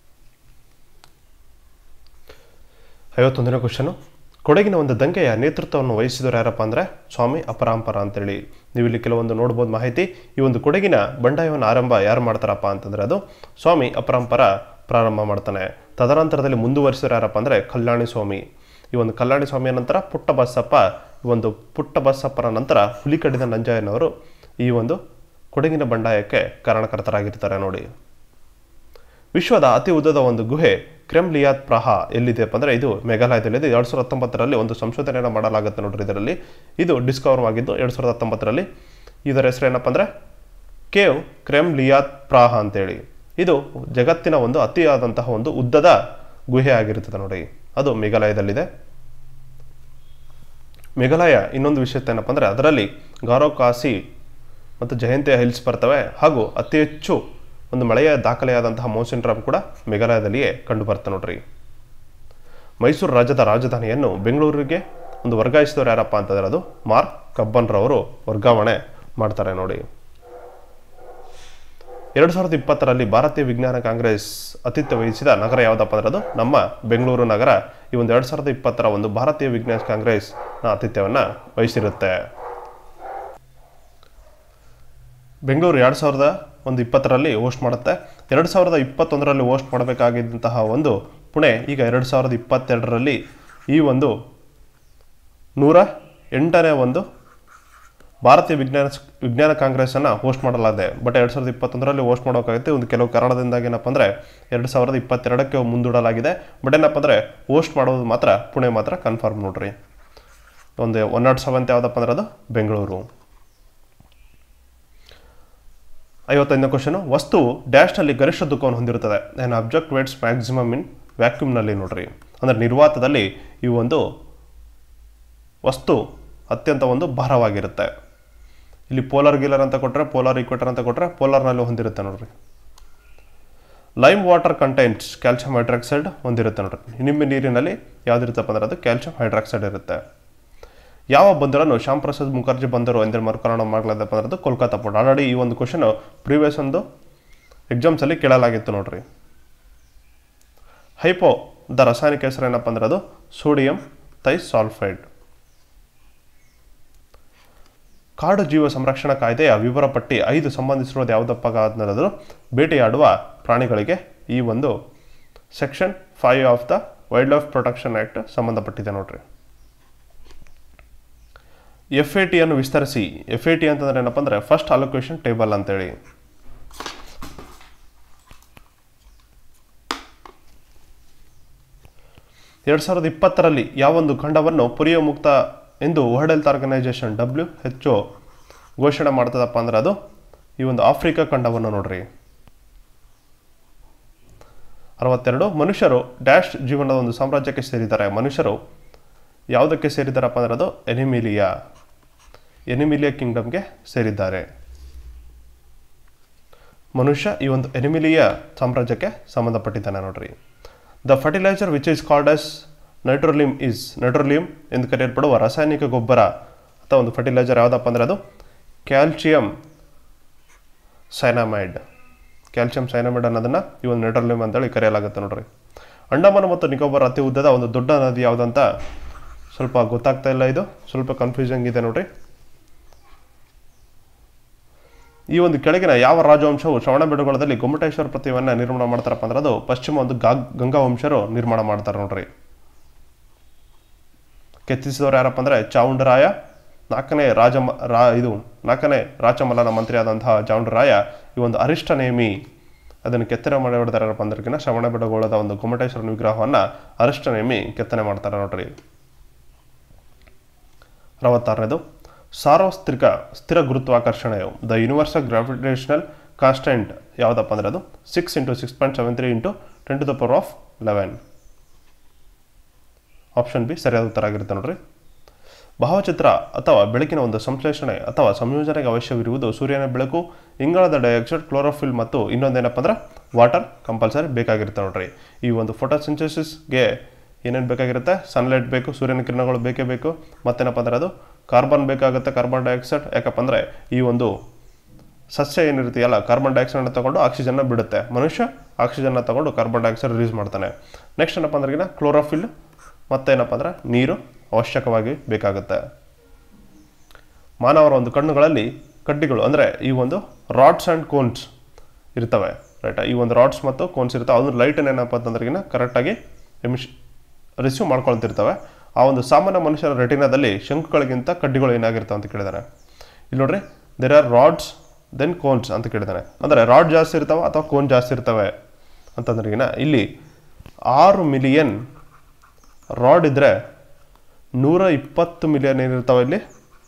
ಐವತ್ತೊಂದನೇ ಕ್ವಶನು ಕೊಡಗಿನ ಒಂದು ದಂಗೆಯ ನೇತೃತ್ವವನ್ನು ವಹಿಸಿದವರು ಯಾರಪ್ಪ ಅಂದರೆ ಸ್ವಾಮಿ ಅಪರಾಂಪರ ಅಂತೇಳಿ ನೀವು ಇಲ್ಲಿ ಕೆಲವೊಂದು ನೋಡ್ಬೋದು ಮಾಹಿತಿ ಈ ಒಂದು ಕೊಡಗಿನ ಬಂಡಾಯವನ್ನು ಆರಂಭ ಯಾರು ಮಾಡ್ತಾರಪ್ಪ ಅಂತಂದರೆ ಅದು ಸ್ವಾಮಿ ಅಪರಾಂಪರ ಪ್ರಾರಂಭ ಮಾಡ್ತಾನೆ ತದನಂತರದಲ್ಲಿ ಮುಂದುವರಿಸಿದ್ರು ಯಾರಪ್ಪ ಅಂದರೆ ಕಲ್ಯಾಣಿ ಸ್ವಾಮಿ ಈ ಒಂದು ಕಲ್ಯಾಣಿ ಸ್ವಾಮಿಯ ನಂತರ ಪುಟ್ಟ ಬಸಪ್ಪ ಈ ಒಂದು ಪುಟ್ಟ ಬಸಪ್ಪನ ನಂತರ ಹುಲಿಕಡಿದ ನಂಜಯ್ಯನವರು ಈ ಒಂದು ಕೊಡಗಿನ ಬಂಡಾಯಕ್ಕೆ ಕಾರಣಕರ್ತರಾಗಿರ್ತಾರೆ ನೋಡಿ ವಿಶ್ವದ ಅತಿ ಉದ್ದದ ಒಂದು ಗುಹೆ ಕ್ರೆಮ್ಲಿಯಾತ್ ಪ್ರಹ ಎಲ್ಲಿದೆಪ್ಪ ಅಂದರೆ ಇದು ಮೇಘಾಲಯದಲ್ಲಿದೆ ಎರಡು ಸಾವಿರದ ಹತ್ತೊಂಬತ್ತರಲ್ಲಿ ಒಂದು ಸಂಶೋಧನೆಯನ್ನು ಮಾಡಲಾಗುತ್ತೆ ನೋಡ್ರಿ ಇದರಲ್ಲಿ ಇದು ಡಿಸ್ಕವರ್ ಆಗಿದ್ದು ಎರಡು ಸಾವಿರದ ಹತ್ತೊಂಬತ್ತರಲ್ಲಿ ಇದರ ಹೆಸರು ಏನಪ್ಪ ಅಂದರೆ ಕೇವ್ ಕ್ರೆಮ್ಲಿಯಾತ್ ಪ್ರಾಹ ಅಂತೇಳಿ ಇದು ಜಗತ್ತಿನ ಒಂದು ಅತಿಯಾದಂತಹ ಒಂದು ಉದ್ದದ ಗುಹೆ ಆಗಿರುತ್ತದೆ ನೋಡಿ ಅದು ಮೇಘಾಲಯದಲ್ಲಿದೆ ಮೇಘಾಲಯ ಇನ್ನೊಂದು ವಿಷಯ ಏನಪ್ಪ ಅಂದರೆ ಅದರಲ್ಲಿ ಗಾರೋ ಕಾಸಿ ಮತ್ತು ಜಯಂತಿಯ ಹಿಲ್ಸ್ ಬರ್ತವೆ ಹಾಗೂ ಅತಿ ಹೆಚ್ಚು ಒಂದು ಮಳೆಯ ದಾಖಲೆಯಾದಂತಹ ಮೌಸಿನ್ ಡ್ರಾಮ್ ಕೂಡ ಮೇಘಾಲಯದಲ್ಲಿಯೇ ಕಂಡು ಬರುತ್ತೆ ನೋಡ್ರಿ ಮೈಸೂರು ರಾಜ್ಯದ ರಾಜಧಾನಿಯನ್ನು ಬೆಂಗಳೂರಿಗೆ ಒಂದು ವರ್ಗಾಯಿಸಿದವರು ಯಾರಪ್ಪ ಅಂತಂದ್ರೆ ಅದು ಮಾರ್ಕ್ ಕಬ್ಬನ್ರವರು ವರ್ಗಾವಣೆ ಮಾಡ್ತಾರೆ ನೋಡಿ ಎರಡು ಸಾವಿರದ ಇಪ್ಪತ್ತರಲ್ಲಿ ಭಾರತೀಯ ವಿಜ್ಞಾನ ಕಾಂಗ್ರೆಸ್ ಆತಿಥ್ಯ ವಹಿಸಿದ ನಗರ ಯಾವುದಪ್ಪ ಅಂದ್ರೆ ಅದು ನಮ್ಮ ಬೆಂಗಳೂರು ನಗರ ಈ ಒಂದು ಎರಡು ಸಾವಿರದ ಇಪ್ಪತ್ತರ ಒಂದು ಭಾರತೀಯ ವಿಜ್ಞಾನ ಕಾಂಗ್ರೆಸ್ನ ಆತಿಥ್ಯವನ್ನು ವಹಿಸಿರುತ್ತೆ ಬೆಂಗಳೂರು ಎರಡು ಸಾವಿರದ ಒಂದು ಇಪ್ಪತ್ತರಲ್ಲಿ ಹೋಸ್ಟ್ ಮಾಡುತ್ತೆ ಎರಡು ಸಾವಿರದ ಇಪ್ಪತ್ತೊಂದರಲ್ಲಿ ಹೋಸ್ಟ್ ಮಾಡಬೇಕಾಗಿದ್ದಂತಹ ಒಂದು ಪುಣೆ ಈಗ ಎರಡು ಸಾವಿರದ ಇಪ್ಪತ್ತೆರಡರಲ್ಲಿ ಈ ಒಂದು ನೂರ ಎಂಟನೇ ಒಂದು ಭಾರತೀಯ ವಿಜ್ಞಾನ ವಿಜ್ಞಾನ ಕಾಂಗ್ರೆಸ್ಸನ್ನು ಹೋಸ್ಟ್ ಮಾಡಲಾಗಿದೆ ಬಟ್ ಎರಡು ಸಾವಿರದ ಇಪ್ಪತ್ತೊಂದರಲ್ಲಿ ಹೋಸ್ಟ್ ಮಾಡೋಕ್ಕಾಗುತ್ತೆ ಒಂದು ಕೆಲವು ಕಾರಣದಿಂದಾಗಿ ಏನಪ್ಪ ಅಂದರೆ ಎರಡು ಸಾವಿರದ ಇಪ್ಪತ್ತೆರಡಕ್ಕೆ ಮುಂದೂಡಲಾಗಿದೆ ಬಟ್ ಏನಪ್ಪ ಅಂದರೆ ಹೋಸ್ಟ್ ಮಾಡೋದು ಮಾತ್ರ ಪುಣೆ ಮಾತ್ರ ಕನ್ಫರ್ಮ್ ನೋಡ್ರಿ ಒಂದು ಒನ್ ನಾಟ್ ಸೆವೆಂತ್ ಯಾವುದಪ್ಪ ಅಂದ್ರೆ ಅದು ಬೆಂಗಳೂರು ಐವತ್ತೈದನೇ ಕ್ವಶನು ವಸ್ತು ಡ್ಯಾಶ್ನಲ್ಲಿ ಗರಿಷ್ಠ ತೂಕವನ್ನು ಹೊಂದಿರುತ್ತದೆ an object weighs maximum in ವ್ಯಾಕ್ಯೂಮ್ನಲ್ಲಿ ನೋಡ್ರಿ ಅಂದರೆ ನಿರ್ವಾತದಲ್ಲಿ ಈ ಒಂದು ವಸ್ತು ಅತ್ಯಂತ ಒಂದು ಭಾರವಾಗಿರುತ್ತೆ ಇಲ್ಲಿ ಪೋಲಾರ್ ಗೀಲರ್ ಅಂತ ಕೊಟ್ಟರೆ ಪೋಲಾರ್ ಈಕ್ವೇಟರ್ ಅಂತ ಕೊಟ್ಟರೆ ಪೋಲಾರ್ನಲ್ಲಿ ಹೊಂದಿರುತ್ತೆ ನೋಡ್ರಿ lime water contains calcium hydroxide ಹೊಂದಿರುತ್ತೆ ನೋಡ್ರಿ ನಿಂಬೆ ನೀರಿನಲ್ಲಿ ಯಾವ್ದಿರುತ್ತಪ್ಪ ಅಂದ್ರೆ ಅದು ಕ್ಯಾಲ್ಸಿಯಂ ಹೈಡ್ರಾಕ್ಸೈಡ್ ಇರುತ್ತೆ ಯಾವ ಬಂದರನ್ನು ಶ್ಯಾಮ್ ಪ್ರಸಾದ್ ಮುಖರ್ಜಿ ಬಂದರು ಎಂದರೆ ಮರುಕರಣ ಮಾಡಲಾದಪ್ಪ ಅಂದ್ರೆ ಅದು ಕೋಲ್ಕತ್ತಾ ಪೋರ್ಟ್ ಆಲ್ರೆಡಿ ಈ ಒಂದು ಕ್ವಶನ್ ಪ್ರೀವಿಯಸ್ ಒಂದು ಎಕ್ಸಾಮ್ಸಲ್ಲಿ ಕೇಳಲಾಗಿತ್ತು ನೋಡ್ರಿ ಹೈಪೋ ದ ರಾಸಾಯನಿಕ ಹೆಸರು ಏನಪ್ಪ ಅಂದ್ರೆ ಅದು ಸೋಡಿಯಂ ಥೈಸಾಲ್ಫೈಡ್ ಕಾಡು ಜೀವ ಸಂರಕ್ಷಣಾ ಕಾಯ್ದೆಯ ವಿವರ ಪಟ್ಟಿ ಐದು ಸಂಬಂಧಿಸಿರೋದು ಯಾವುದಪ್ಪ ಅನ್ನೋದು ಬೇಟೆಯಾಡುವ ಪ್ರಾಣಿಗಳಿಗೆ ಈ ಒಂದು section five of the wild life protection act ಸಂಬಂಧಪಟ್ಟಿದೆ ನೋಡ್ರಿ ಎಫ್ ಎ ಟಿಯನ್ನು ವಿಸ್ತರಿಸಿ ಎಫ್ ಎ ಟಿ ಅಂತಂದ್ರೆ ಏನಪ್ಪ ಅಂದರೆ ಫಸ್ಟ್ ಅಲೋಕೇಶನ್ ಟೇಬಲ್ ಅಂತೇಳಿ ಎರಡು ಸಾವಿರದ ಇಪ್ಪತ್ತರಲ್ಲಿ ಯಾವೊಂದು ಖಂಡವನ್ನು ಪೊಲಿಯೋ ಮುಕ್ತ ಎಂದು world health organization W H O ಘೋಷಣೆ ಮಾಡ್ತದಪ್ಪ ಅಂದ್ರೆ ಅದು ಈ ಒಂದು ಆಫ್ರಿಕಾ ಖಂಡವನ್ನು ನೋಡ್ರಿ ಅರವತ್ತೆರಡು ಮನುಷ್ಯರು ಡ್ಯಾಶ್ ಜೀವನದ ಒಂದು ಸಾಮ್ರಾಜ್ಯಕ್ಕೆ ಸೇರಿದ್ದಾರೆ ಮನುಷ್ಯರು ಯಾವುದಕ್ಕೆ ಸೇರಿದ್ದಾರಪ್ಪ ಅಂದ್ರೆ ಅದು ಎನಿಮಿಲಿಯಾ ಎನಿಮಿಲಿಯಾ ಕಿಂಗ್ಡಮ್ಗೆ ಸೇರಿದ್ದಾರೆ ಮನುಷ್ಯ ಈ ಒಂದು ಎನಿಮಿಲಿಯಾ ಸಾಮ್ರಾಜ್ಯಕ್ಕೆ ಸಂಬಂಧಪಟ್ಟಿದ್ದಾನೆ ನೋಡ್ರಿ the fertilizer which is called as nitrolium is nitrolium ಎಂದು ಕರೆಯಲ್ಪಡುವ ರಾಸಾಯನಿಕ ಗೊಬ್ಬರ ಅಥವಾ ಒಂದು ಫರ್ಟಿಲೈಸರ್ ಯಾವುದಪ್ಪ ಅಂದರೆ ಅದು ಕ್ಯಾಲ್ಸಿಯಂ ಸೈನಾಮೈಡ್ ಕ್ಯಾಲ್ಸಿಯಂ ಸೈನಾಮೈಡ್ ಅನ್ನೋದನ್ನು ಈ ಒಂದು ನೈಟ್ರೋಲಿಯಂ ಅಂತೇಳಿ ಕರೆಯಲಾಗುತ್ತೆ ನೋಡ್ರಿ ಅಂಡಮಾನ ಮತ್ತು ನಿಕೋಬಾರ್ ಅತಿ ಉದ್ದದ ಒಂದು ದೊಡ್ಡ ನದಿ ಯಾವುದಂತ ಸ್ವಲ್ಪ ಗೊತ್ತಾಗ್ತಾ ಇಲ್ಲ ಇದು ಸ್ವಲ್ಪ ಕನ್ಫ್ಯೂಸಿಂಗ್ ಇದೆ ನೋಡ್ರಿ ಈ ಒಂದು ಕೆಳಗಿನ ಯಾವ ರಾಜವಂಶವು ಶ್ರವಣಬೆಳಗೊಳದಲ್ಲಿ ಗೊಮ್ಮಟೇಶ್ವರ ಪ್ರತಿಮೆಯನ್ನು ನಿರ್ಮಾಣ ಮಾಡ್ತಾರಪ್ಪ ಅಂದ್ರೆ ಅದು ಪಶ್ಚಿಮ ಒಂದು ಗಾ ಗಂಗಾ ವಂಶರು ನಿರ್ಮಾಣ ಮಾಡ್ತಾರೆ ನೋಡ್ರಿ ಕೆತ್ತಿಸಿದವರು ಯಾರಪ್ಪ ಅಂದರೆ ಚಾವುಂಡರಾಯ ನಾಲ್ಕನೇ ರಾಜ ರಾ ಇದು ನಾಲ್ಕನೇ ರಾಚಮಲ್ಲನ ಮಂತ್ರಿ ಆದಂತಹ ಚಾವುಂಡರಾಯ ಈ ಒಂದು ಅರಿಷ್ಟ ನೇಮಿ ಅದನ್ನು ಕೆತ್ತನೆ ಮಾಡಿ ಹೊಡೆದಾರೆ ಯಾರಪ್ಪ ಅಂದ್ರಕಿನ ಶ್ರವಣಬೆಳಗೊಳದ ಒಂದು ಗೊಮ್ಮಟೇಶ್ವರನ ವಿಗ್ರಹವನ್ನು ಅರಿಷ್ಟ ನೇಮಿ ಕೆತ್ತನೆ ಮಾಡ್ತಾರೆ ನೋಡ್ರಿ ಅರವತ್ತಾರನೇದು ಸಾರ್ವಸ್ತ್ರಿಕ ಸ್ಥಿರ ಗುರುತ್ವಾಕರ್ಷಣೆಯು ದ ಯೂನಿವರ್ಸಲ್ ಗ್ರಾವಿಟೇಷನಲ್ ಕಾನ್ಸ್ಟೆಂಟ್ ಯಾವುದಪ್ಪ ಅಂದರೆ ಅದು six into six point seven three into ten to the power of eleven option B ಸರಿಯಾದ ಉತ್ತರ ಆಗಿರುತ್ತೆ ನೋಡ್ರಿ ಭಾವಚಿತ್ರ ಅಥವಾ ಬೆಳಕಿನ ಒಂದು ಸಂಶ್ಲೇಷಣೆ ಅಥವಾ ಸಂಯೋಜನೆಗೆ ಅವಶ್ಯವಿರುವುದು ಸೂರ್ಯನ ಬೆಳಕು ಇಂಗಾಲದ ಡೈಆಕ್ಸೈಡ್ ಕ್ಲೋರೋಫಿಲ್ ಮತ್ತು ಇನ್ನೊಂದೇನಪ್ಪ ಅಂದ್ರೆ ವಾಟರ್ ಕಂಪಲ್ಸರಿ ಬೇಕಾಗಿರುತ್ತೆ ನೋಡ್ರಿ ಈ ಒಂದು ಫೋಟೋಸಿಂಥಸಿಸ್ಗೆ ಏನೇನು ಬೇಕಾಗಿರುತ್ತೆ ಸನ್ಲೈಟ್ ಬೇಕು ಸೂರ್ಯನ ಕಿರಣಗಳು ಬೇಕೇ ಬೇಕು ಮತ್ತೇನಪ್ಪ ಅಂದ್ರೆ ಅದು ಕಾರ್ಬನ್ ಬೇಕಾಗುತ್ತೆ ಕಾರ್ಬನ್ ಡೈಆಕ್ಸೈಡ್ ಯಾಕಪ್ಪ ಅಂದರೆ ಈ ಒಂದು ಸಸ್ಯ ಏನಿರುತ್ತೆಯಲ್ಲ ಕಾರ್ಬನ್ ಡೈಆಕ್ಸೈಡ್ನ ತಗೊಂಡು ಆಕ್ಸಿಜನ್ನ ಬಿಡುತ್ತೆ ಮನುಷ್ಯ ಆಕ್ಸಿಜನ್ನ ತಗೊಂಡು ಕಾರ್ಬನ್ ಡೈಆಕ್ಸೈಡ್ ರಿಲೀಸ್ ಮಾಡ್ತಾನೆ ನೆಕ್ಸ್ಟ್ ಏನಪ್ಪ ಅಂದ್ರೆ ಕ್ಲೋರೋಫಿಲ್ ಮತ್ತೇನಪ್ಪ ಅಂದ್ರೆ ನೀರು ಅವಶ್ಯಕವಾಗಿ ಬೇಕಾಗುತ್ತೆ ಮಾನವರ ಒಂದು ಕಣ್ಣುಗಳಲ್ಲಿ ಕಡ್ಡಿಗಳು ಅಂದರೆ ಈ ಒಂದು ರಾಡ್ಸ್ ಆ್ಯಂಡ್ ಕೋನ್ಸ್ ಇರ್ತವೆ ರೈಟ್ ಈ ಒಂದು ರಾಡ್ಸ್ ಮತ್ತು ಕೋನ್ಸ್ ಇರ್ತವೆ ಅದ್ರ ಲೈಟನ್ನು ಏನಪ್ಪ ಅಂತಂದ್ರೆಗಿನ ಕರೆಕ್ಟಾಗಿ ಎಮಿಷ್ ರಿಸೀವ್ ಮಾಡ್ಕೊಳ್ತಿರ್ತವೆ ಆ ಒಂದು ಸಾಮಾನ್ಯ ಮನುಷ್ಯರ ರೆಟಿನಾದಲ್ಲಿ ಶಂಕುಗಳಿಗಿಂತ ಕಡ್ಡಿಗಳು ಏನಾಗಿರ್ತವೆ ಅಂತ ಕೇಳಿದಾನೆ ಇಲ್ಲಿ ನೋಡ್ರಿ there are rods then cones ಅಂತ ಕೇಳಿದಾನೆ ಅಂದರೆ ರಾಡ್ ಜಾಸ್ತಿ ಇರ್ತವೆ ಅಥವಾ ಕೋನ್ ಜಾಸ್ತಿ ಇರ್ತವೆ ಅಂತಂದ್ರೆಗಿನ ಇಲ್ಲಿ ಆರು ಮಿಲಿಯನ್ ರಾಡ್ ಇದ್ದರೆ ನೂರ ಇಪ್ಪತ್ತು ಮಿಲಿಯನ್ ಏನಿರ್ತಾವೆ ಇಲ್ಲಿ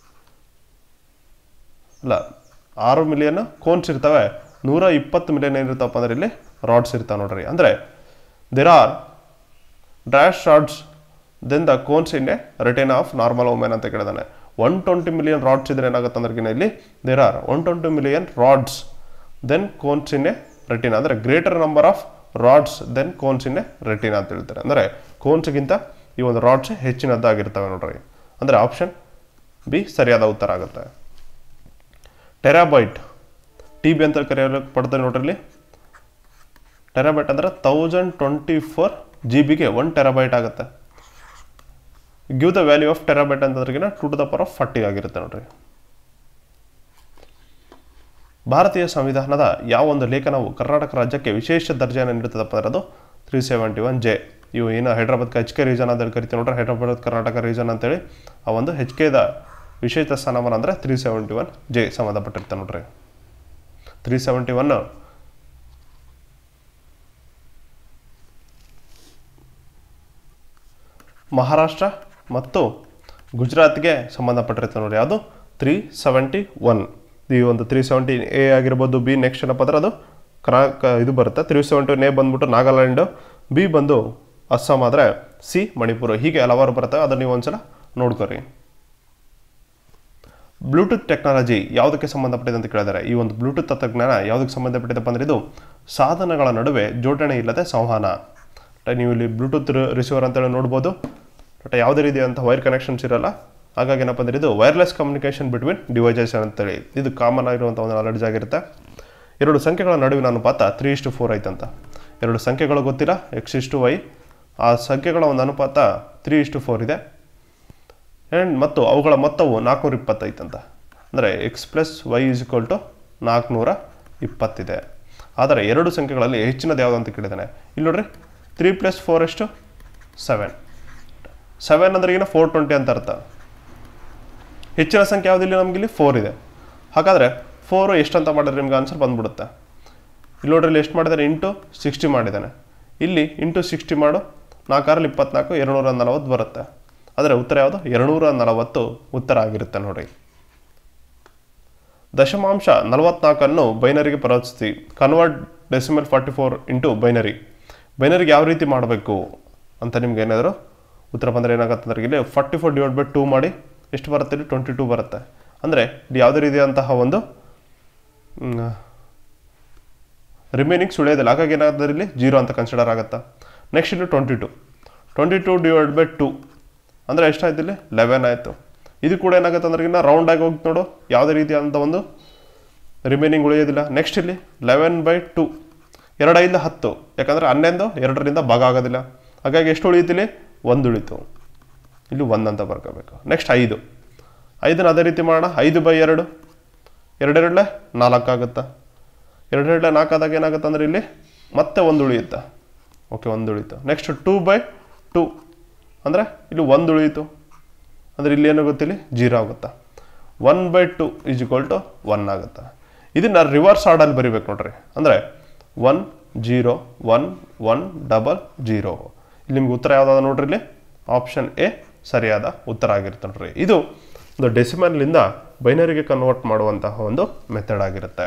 ಅಲ್ಲ ಆರು ಮಿಲಿಯನ್ ಕೋನ್ಸ್ ಇರ್ತವೆ ನೂರ ಇಪ್ಪತ್ತು ಮಿಲಿಯನ್ ಏನಿರ್ತಾವಪ್ಪ ಅಂದ್ರೆ ಇಲ್ಲಿ ರಾಡ್ಸ್ ಇರ್ತಾವೆ ನೋಡ್ರಿ ಅಂದರೆ there are dash rods then the cones in a retina of normal women ಅಂತ ಕೇಳಿದಾನೆ ಒನ್ ಟ್ವೆಂಟಿ ಮಿಲಿಯನ್ ರಾಡ್ಸ್ ಇದ್ರೆ ಏನಾಗುತ್ತೆ ಅಂದ್ರೆ ಇಲ್ಲಿ there are one twenty million rods then cones in a retina ಅಂದರೆ greater number of rods then cones in a retina ಅಂತ ಹೇಳ್ತಾರೆ ಅಂದರೆ ಕೋನ್ಸ್ಗಿಂತ ಈ ಒಂದು ರಾಡ್ಸ್ ಹೆಚ್ಚಿನದ್ದಾಗಿರ್ತವೆ ನೋಡ್ರಿ ಅಂದರೆ ಆಪ್ಷನ್ ಬಿ ಸರಿಯಾದ ಉತ್ತರ ಆಗುತ್ತೆ ಟೆರಾಬೈಟ್ ಟಿ ಬಿ ಅಂತ ಕರೆಯೋಕೆ ಪಡ್ತಾರೆ ನೋಡ್ರಿ ಇಲ್ಲಿ ಟೆರಾಬೈಟ್ ಅಂದರೆ ತೌಸಂಡ್ ಟ್ವೆಂಟಿ ಫೋರ್ ಜಿ ಬಿಗೆ ಒನ್ ಟೆರಾಬೈಟ್ ಆಗುತ್ತೆ give the value of terabyte ಅಂತಂದ್ರಿಗಿನ two to the power of forty ಆಗಿರುತ್ತೆ ನೋಡ್ರಿ ಭಾರತೀಯ ಸಂವಿಧಾನದ ಯಾವ ಒಂದು ಲೇಖನವು ಕರ್ನಾಟಕ ರಾಜ್ಯಕ್ಕೆ ವಿಶೇಷ ದರ್ಜೆಯನ್ನು ನೀಡುತ್ತದಪ್ಪ ಅಂದ್ರೆ ಅದು ತ್ರೀ ಸೆವೆಂಟಿ ಒನ್ ಜೆ ಇವು ಏನು ಹೈದ್ರಾಬಾದ್ ಎಚ್ ಕೆ ರೀಜನ್ ಅಂತ ಕರಿತೀವಿ ನೋಡ್ರಿ ಹೈದ್ರಾಬಾದ್ ಕರ್ನಾಟಕ ರೀಜನ್ ಅಂತೇಳಿ ಆ ಒಂದು ಹೆಚ್ ಕೆದ ವಿಶೇಷ ಸ್ಥಾನಮಾನ ಅಂದರೆ ತ್ರೀ ಸೆವೆಂಟಿ ಒನ್ ಜೆ ಸಂಬಂಧಪಟ್ಟಿರುತ್ತೆ ನೋಡ್ರಿ ತ್ರೀ ಸೆವೆಂಟಿ ಒನ್ ಮಹಾರಾಷ್ಟ್ರ ಮತ್ತು ಗುಜರಾತ್ಗೆ ಸಂಬಂಧಪಟ್ಟಿರುತ್ತೆ ನೋಡಿ ಯಾವುದು ತ್ರೀ ಸೆವೆಂಟಿ ಒನ್ ಈ ಒಂದು ತ್ರೀ ಸೆವೆಂಟಿ ಎ ಆಗಿರ್ಬೋದು ಬಿ ನೆಕ್ಸ್ಟ್ ಏನಪ್ಪ ಅಂದ್ರೆ ಅದು ಕರ್ನಾ ಕ- ಇದು ಬರುತ್ತೆ ತ್ರೀ ಸೆವೆಂಟಿ ಒನ್ ಎ ಬಂದ್ಬಿಟ್ಟು ನಾಗಾಲ್ಯಾಂಡು ಬಿ ಬಂದು ಅಸ್ಸಾಂ ಆದರೆ ಸಿ ಮಣಿಪುರ ಹೀಗೆ ಹಲವಾರು ಬರ್ತವೆ ಅದನ್ನು ನೀವು ಒಂದ್ಸಲ ನೋಡ್ಕೊರಿ ಬ್ಲೂಟೂತ್ ಟೆಕ್ನಾಲಜಿ ಯಾವುದಕ್ಕೆ ಸಂಬಂಧಪಟ್ಟಿದೆ ಅಂತ ಕೇಳಿದ್ದಾರೆ ಈ ಒಂದು ಬ್ಲೂಟೂತ್ ತಂತ್ರಜ್ಞಾನ ಯಾವುದಕ್ಕೆ ಸಂಬಂಧಪಟ್ಟಿದಪ್ಪ ಅಂದ್ರೆ ಇದು ಸಾಧನಗಳ ನಡುವೆ ಜೋಡಣೆ ಇಲ್ಲದೆ ಸಂವಹನ ಬಟ್ ನೀವು ಇಲ್ಲಿ ಬ್ಲೂಟೂತ್ ರಿಸೀವರ್ ಅಂತೇಳಿ ನೋಡ್ಬೋದು ಬಟ್ ಯಾವುದೇ ರೀತಿಯಾದಂಥ ವೈರ್ ಕನೆಕ್ಷನ್ಸ್ ಇರಲ್ಲ ಹಾಗಾಗಿ ಏನಪ್ಪ ಅಂದ್ರೆ ಇದು ವೈರ್ಲೆಸ್ ಕಮ್ಯುನಿಕೇಷನ್ ಬಿಟ್ವೀನ್ ಡಿವೈಸಸ್ ಅಂತೇಳಿ ಇದು ಕಾಮನ್ ಆಗಿರುವಂಥ ಒಂದು ನಾಲೆಡ್ಜ್ ಆಗಿರುತ್ತೆ ಎರಡು ಸಂಖ್ಯೆಗಳ ನಡುವಿನ ಅನುಪಾತ ತ್ರೀ ಇಷ್ಟು ಫೋರ್ ಐತಂತ ಎರಡು ಸಂಖ್ಯೆಗಳು ಗೊತ್ತಿಲ್ಲ ಎಕ್ಸ್ ಇಷ್ಟು ವೈ ಆ ಸಂಖ್ಯೆಗಳ ಒಂದು ಅನುಪಾತ ತ್ರೀ ಇಷ್ಟು ಫೋರ್ ಇದೆ ಆ್ಯಂಡ್ ಮತ್ತು ಅವುಗಳ ಮೊತ್ತವು ನಾಲ್ಕುನೂರ ಇಪ್ಪತ್ತೈತಂತ ಅಂದರೆ X plus Y is equal to ನಾಲ್ಕುನೂರ ಇಪ್ಪತ್ತಿದೆ ಆದರೆ ಎರಡು ಸಂಖ್ಯೆಗಳಲ್ಲಿ ಹೆಚ್ಚಿನದು ಯಾವುದು ಅಂತ ಕೇಳಿದ್ದಾನೆ ಇಲ್ಲಿ ನೋಡ್ರಿ ತ್ರೀ ಪ್ಲಸ್ ಫೋರ್ ಎಷ್ಟು ಸೆವೆನ್ ಸೆವೆನ್ ಅಂದ್ರೆ ಏನು ಫೋರ್ ಟ್ವೆಂಟಿ ಅಂತ ಅರ್ಥ ಹೆಚ್ಚಿನ ಸಂಖ್ಯೆ ಯಾವುದಿಲ್ಲ ನಮಗಿಲ್ಲಿ ಫೋರ್ ಇದೆ ಹಾಗಾದರೆ ಫೋರು ಎಷ್ಟಂತ ಮಾಡಿದ್ರೆ ನಿಮ್ಗೆ ಆನ್ಸರ್ ಬಂದ್ಬಿಡುತ್ತೆ ಇಲ್ಲಿ ನೋಡ್ರಿ ಇಲ್ಲಿ ಎಷ್ಟು ಮಾಡಿದ್ದಾರೆ ಇಂಟು ಸಿಕ್ಸ್ಟಿ ಮಾಡಿದ್ದಾನೆ ಇಲ್ಲಿ ಇಂಟು ಸಿಕ್ಸ್ಟಿ ಮಾಡು ನಾಲ್ಕಾರಲ್ಲಿ ಇಪ್ಪತ್ನಾಲ್ಕು ಎರಡುನೂರ ನಲವತ್ತು ಬರುತ್ತೆ ಆದರೆ ಉತ್ತರ ಯಾವುದು ಎರಡುನೂರ ನಲವತ್ತು ಉತ್ತರ ಆಗಿರುತ್ತೆ ನೋಡಿ ದಶಮಾಂಶ ನಲವತ್ನಾಲ್ಕನ್ನು ಬೈನರಿಗೆ ಪರಿವರ್ತಿಸಿ convert decimal forty four into binary ಬೈನರಿಗೆ ಯಾವ ರೀತಿ ಮಾಡಬೇಕು ಅಂತ ನಿಮ್ಗೆ ಏನಾದರೂ ಉತ್ತರ ಬಂದರೆ ಏನಾಗುತ್ತೆ ಅಂದ್ರೆ ಇಲ್ಲಿ forty four divide by two ಮಾಡಿ ಎಷ್ಟು ಬರುತ್ತೆ ಇಲ್ಲಿ ಟ್ವೆಂಟಿ ಟೂ ಬರುತ್ತೆ ಅಂದರೆ ಇಲ್ಲಿ ಯಾವುದೇ ರೀತಿಯಾದಂತಹ ಒಂದು ರಿಮೈನಿಂಗ್ ಸುಳಿಯೋದಿಲ್ಲ ಹಾಗಾಗಿ ಏನಾಗುತ್ತೆ ಇಲ್ಲಿ ಜೀರೋ ಅಂತ ಕನ್ಸಿಡರ್ ಆಗುತ್ತೆ ನೆಕ್ಸ್ಟ್ ಇಲ್ಲಿ twenty two twenty two divide by two ಅಂದರೆ ಎಷ್ಟಾಯ್ತು ಇಲ್ಲಿ ಲೆವೆನ್ ಆಯಿತು ಇದು ಕೂಡ ಏನಾಗುತ್ತೆ ಅಂದ್ರೆ ಇನ್ನು ರೌಂಡ್ ಆಗಿ ಹೋಗಿ ನೋಡು ಯಾವುದೇ ರೀತಿಯಾದಂಥ ಒಂದು ರಿಮೈನಿಂಗ್ ಉಳಿಯೋದಿಲ್ಲ ನೆಕ್ಸ್ಟ್ ಇಲ್ಲಿ ಲೆವೆನ್ ಬೈ ಟು ಎರಡು ಐದು ಹತ್ತು ಯಾಕಂದರೆ ಹನ್ನೊಂದು ಎರಡರಿಂದ ಭಾಗ ಆಗೋದಿಲ್ಲ ಹಾಗಾಗಿ ಎಷ್ಟು ಉಳಿಯುತ್ತಿಲ್ಲಿ ಒಂದು ಉಳಿತು ಇಲ್ಲಿ ಒಂದು ಅಂತ ಬರ್ಕೋಬೇಕು ನೆಕ್ಸ್ಟ್ ಐದು ಐದನ್ನು ಅದೇ ರೀತಿ ಮಾಡೋಣ ಐದು ಬೈ ಎರಡು ಎರಡೆರಡಲೆ ನಾಲ್ಕು ಆಗುತ್ತಾ ಎರಡೆರಡಲೆ ನಾಲ್ಕು ಆದಾಗ ಏನಾಗುತ್ತೆ ಅಂದ್ರೆ ಇಲ್ಲಿ ಮತ್ತೆ ಒಂದು ಉಳಿಯುತ್ತಾ ಓಕೆ ಒಂದು ಉಳಿಯಿತು ನೆಕ್ಸ್ಟ್ ಟೂ ಬೈ ಟೂ ಅಂದರೆ ಇಲ್ಲಿ ಒಂದು ಉಳಿಯಿತು ಅಂದರೆ ಇಲ್ಲಿ ಏನಾಗುತ್ತೆ ಇಲ್ಲಿ ಜೀರೋ ಆಗುತ್ತಾ one by two is equal to one ಆಗುತ್ತಾ ಇದನ್ನ ರಿವರ್ಸ್ ಆರ್ಡಲ್ಲಿ ಬರಿಬೇಕು ನೋಡ್ರಿ ಅಂದರೆ one zero one one double zero ಇಲ್ಲಿ ನಿಮ್ಗೆ ಉತ್ತರ ಯಾವ್ದಾದ ನೋಡ್ರಿ ಇಲ್ಲಿ ಆಪ್ಷನ್ ಎ ಸರಿಯಾದ ಉತ್ತರ ಆಗಿರುತ್ತೆ ನೋಡ್ರಿ ಇದು ಒಂದು ಡೆಸಿಮಲ್ನಿಂದ ಬೈನರಿಗೆ ಕನ್ವರ್ಟ್ ಮಾಡುವಂತಹ ಒಂದು ಮೆಥಡ್ ಆಗಿರುತ್ತೆ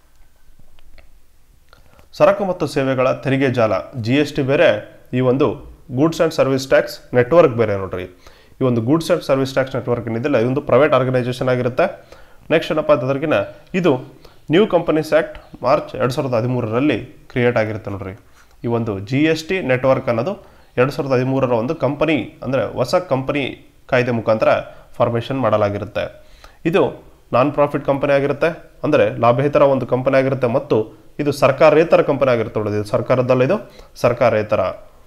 ಸರಕು ಮತ್ತು ಸೇವೆಗಳ ತೆರಿಗೆ ಜಾಲ ಜಿ ಎಸ್ ಟಿ ಬೇರೆ ಈ ಒಂದು goods and service tax network ಬೇರೆ ನೋಡ್ರಿ ಈ ಒಂದು goods and service tax network ಏನಿದೆಯಲ್ಲ ಇದೊಂದು ಪ್ರೈವೇಟ್ ಆರ್ಗನೈಸೇಷನ್ ಆಗಿರುತ್ತೆ ನೆಕ್ಸ್ಟ್ ಏನಪ್ಪ ಅಂತದ್ರಗಿನ ಇದು ನ್ಯೂ ಕಂಪನೀಸ್ ಆ್ಯಕ್ಟ್ ಮಾರ್ಚ್ ಎರಡು ಸಾವಿರದ ಹದಿಮೂರರಲ್ಲಿ ಕ್ರಿಯೇಟ್ ಆಗಿರುತ್ತೆ ನೋಡ್ರಿ ಈ ಒಂದು ಜಿ ಎಸ್ ಟಿ ನೆಟ್ವರ್ಕ್ ಅನ್ನೋದು ಎರಡು ಸಾವಿರದ ಹದಿಮೂರರ ಒಂದು ಕಂಪನಿ ಅಂದರೆ ಹೊಸ ಕಂಪನಿ ಕಾಯ್ದೆ ಮುಖಾಂತರ ಫಾರ್ಮೇಷನ್ ಮಾಡಲಾಗಿರುತ್ತೆ ಇದು ನಾನ್ ಪ್ರಾಫಿಟ್ ಕಂಪನಿ ಆಗಿರುತ್ತೆ ಅಂದರೆ ಲಾಭೇತರ ಒಂದು ಕಂಪನಿ ಆಗಿರುತ್ತೆ ಮತ್ತು ಇದು ಸರ್ಕಾರೇತರ ಕಂಪನಿ ಆಗಿರುತ್ತೆ ನೋಡಿ ಇದು ಸರ್ಕಾರದಲ್ಲ ಇದು ಸರ್ಕಾರೇತರ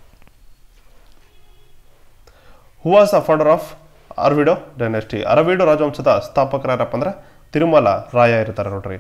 who was the father of Aravidu dynasty Aravidu ರಾಜವಂಶದ ಸ್ಥಾಪಕರು ಯಾರಪ್ಪ ಅಂದ್ರೆ ತಿರುಮಲ ರಾಯ ಇರ್ತಾರೆ ನೋಡ್ರಿ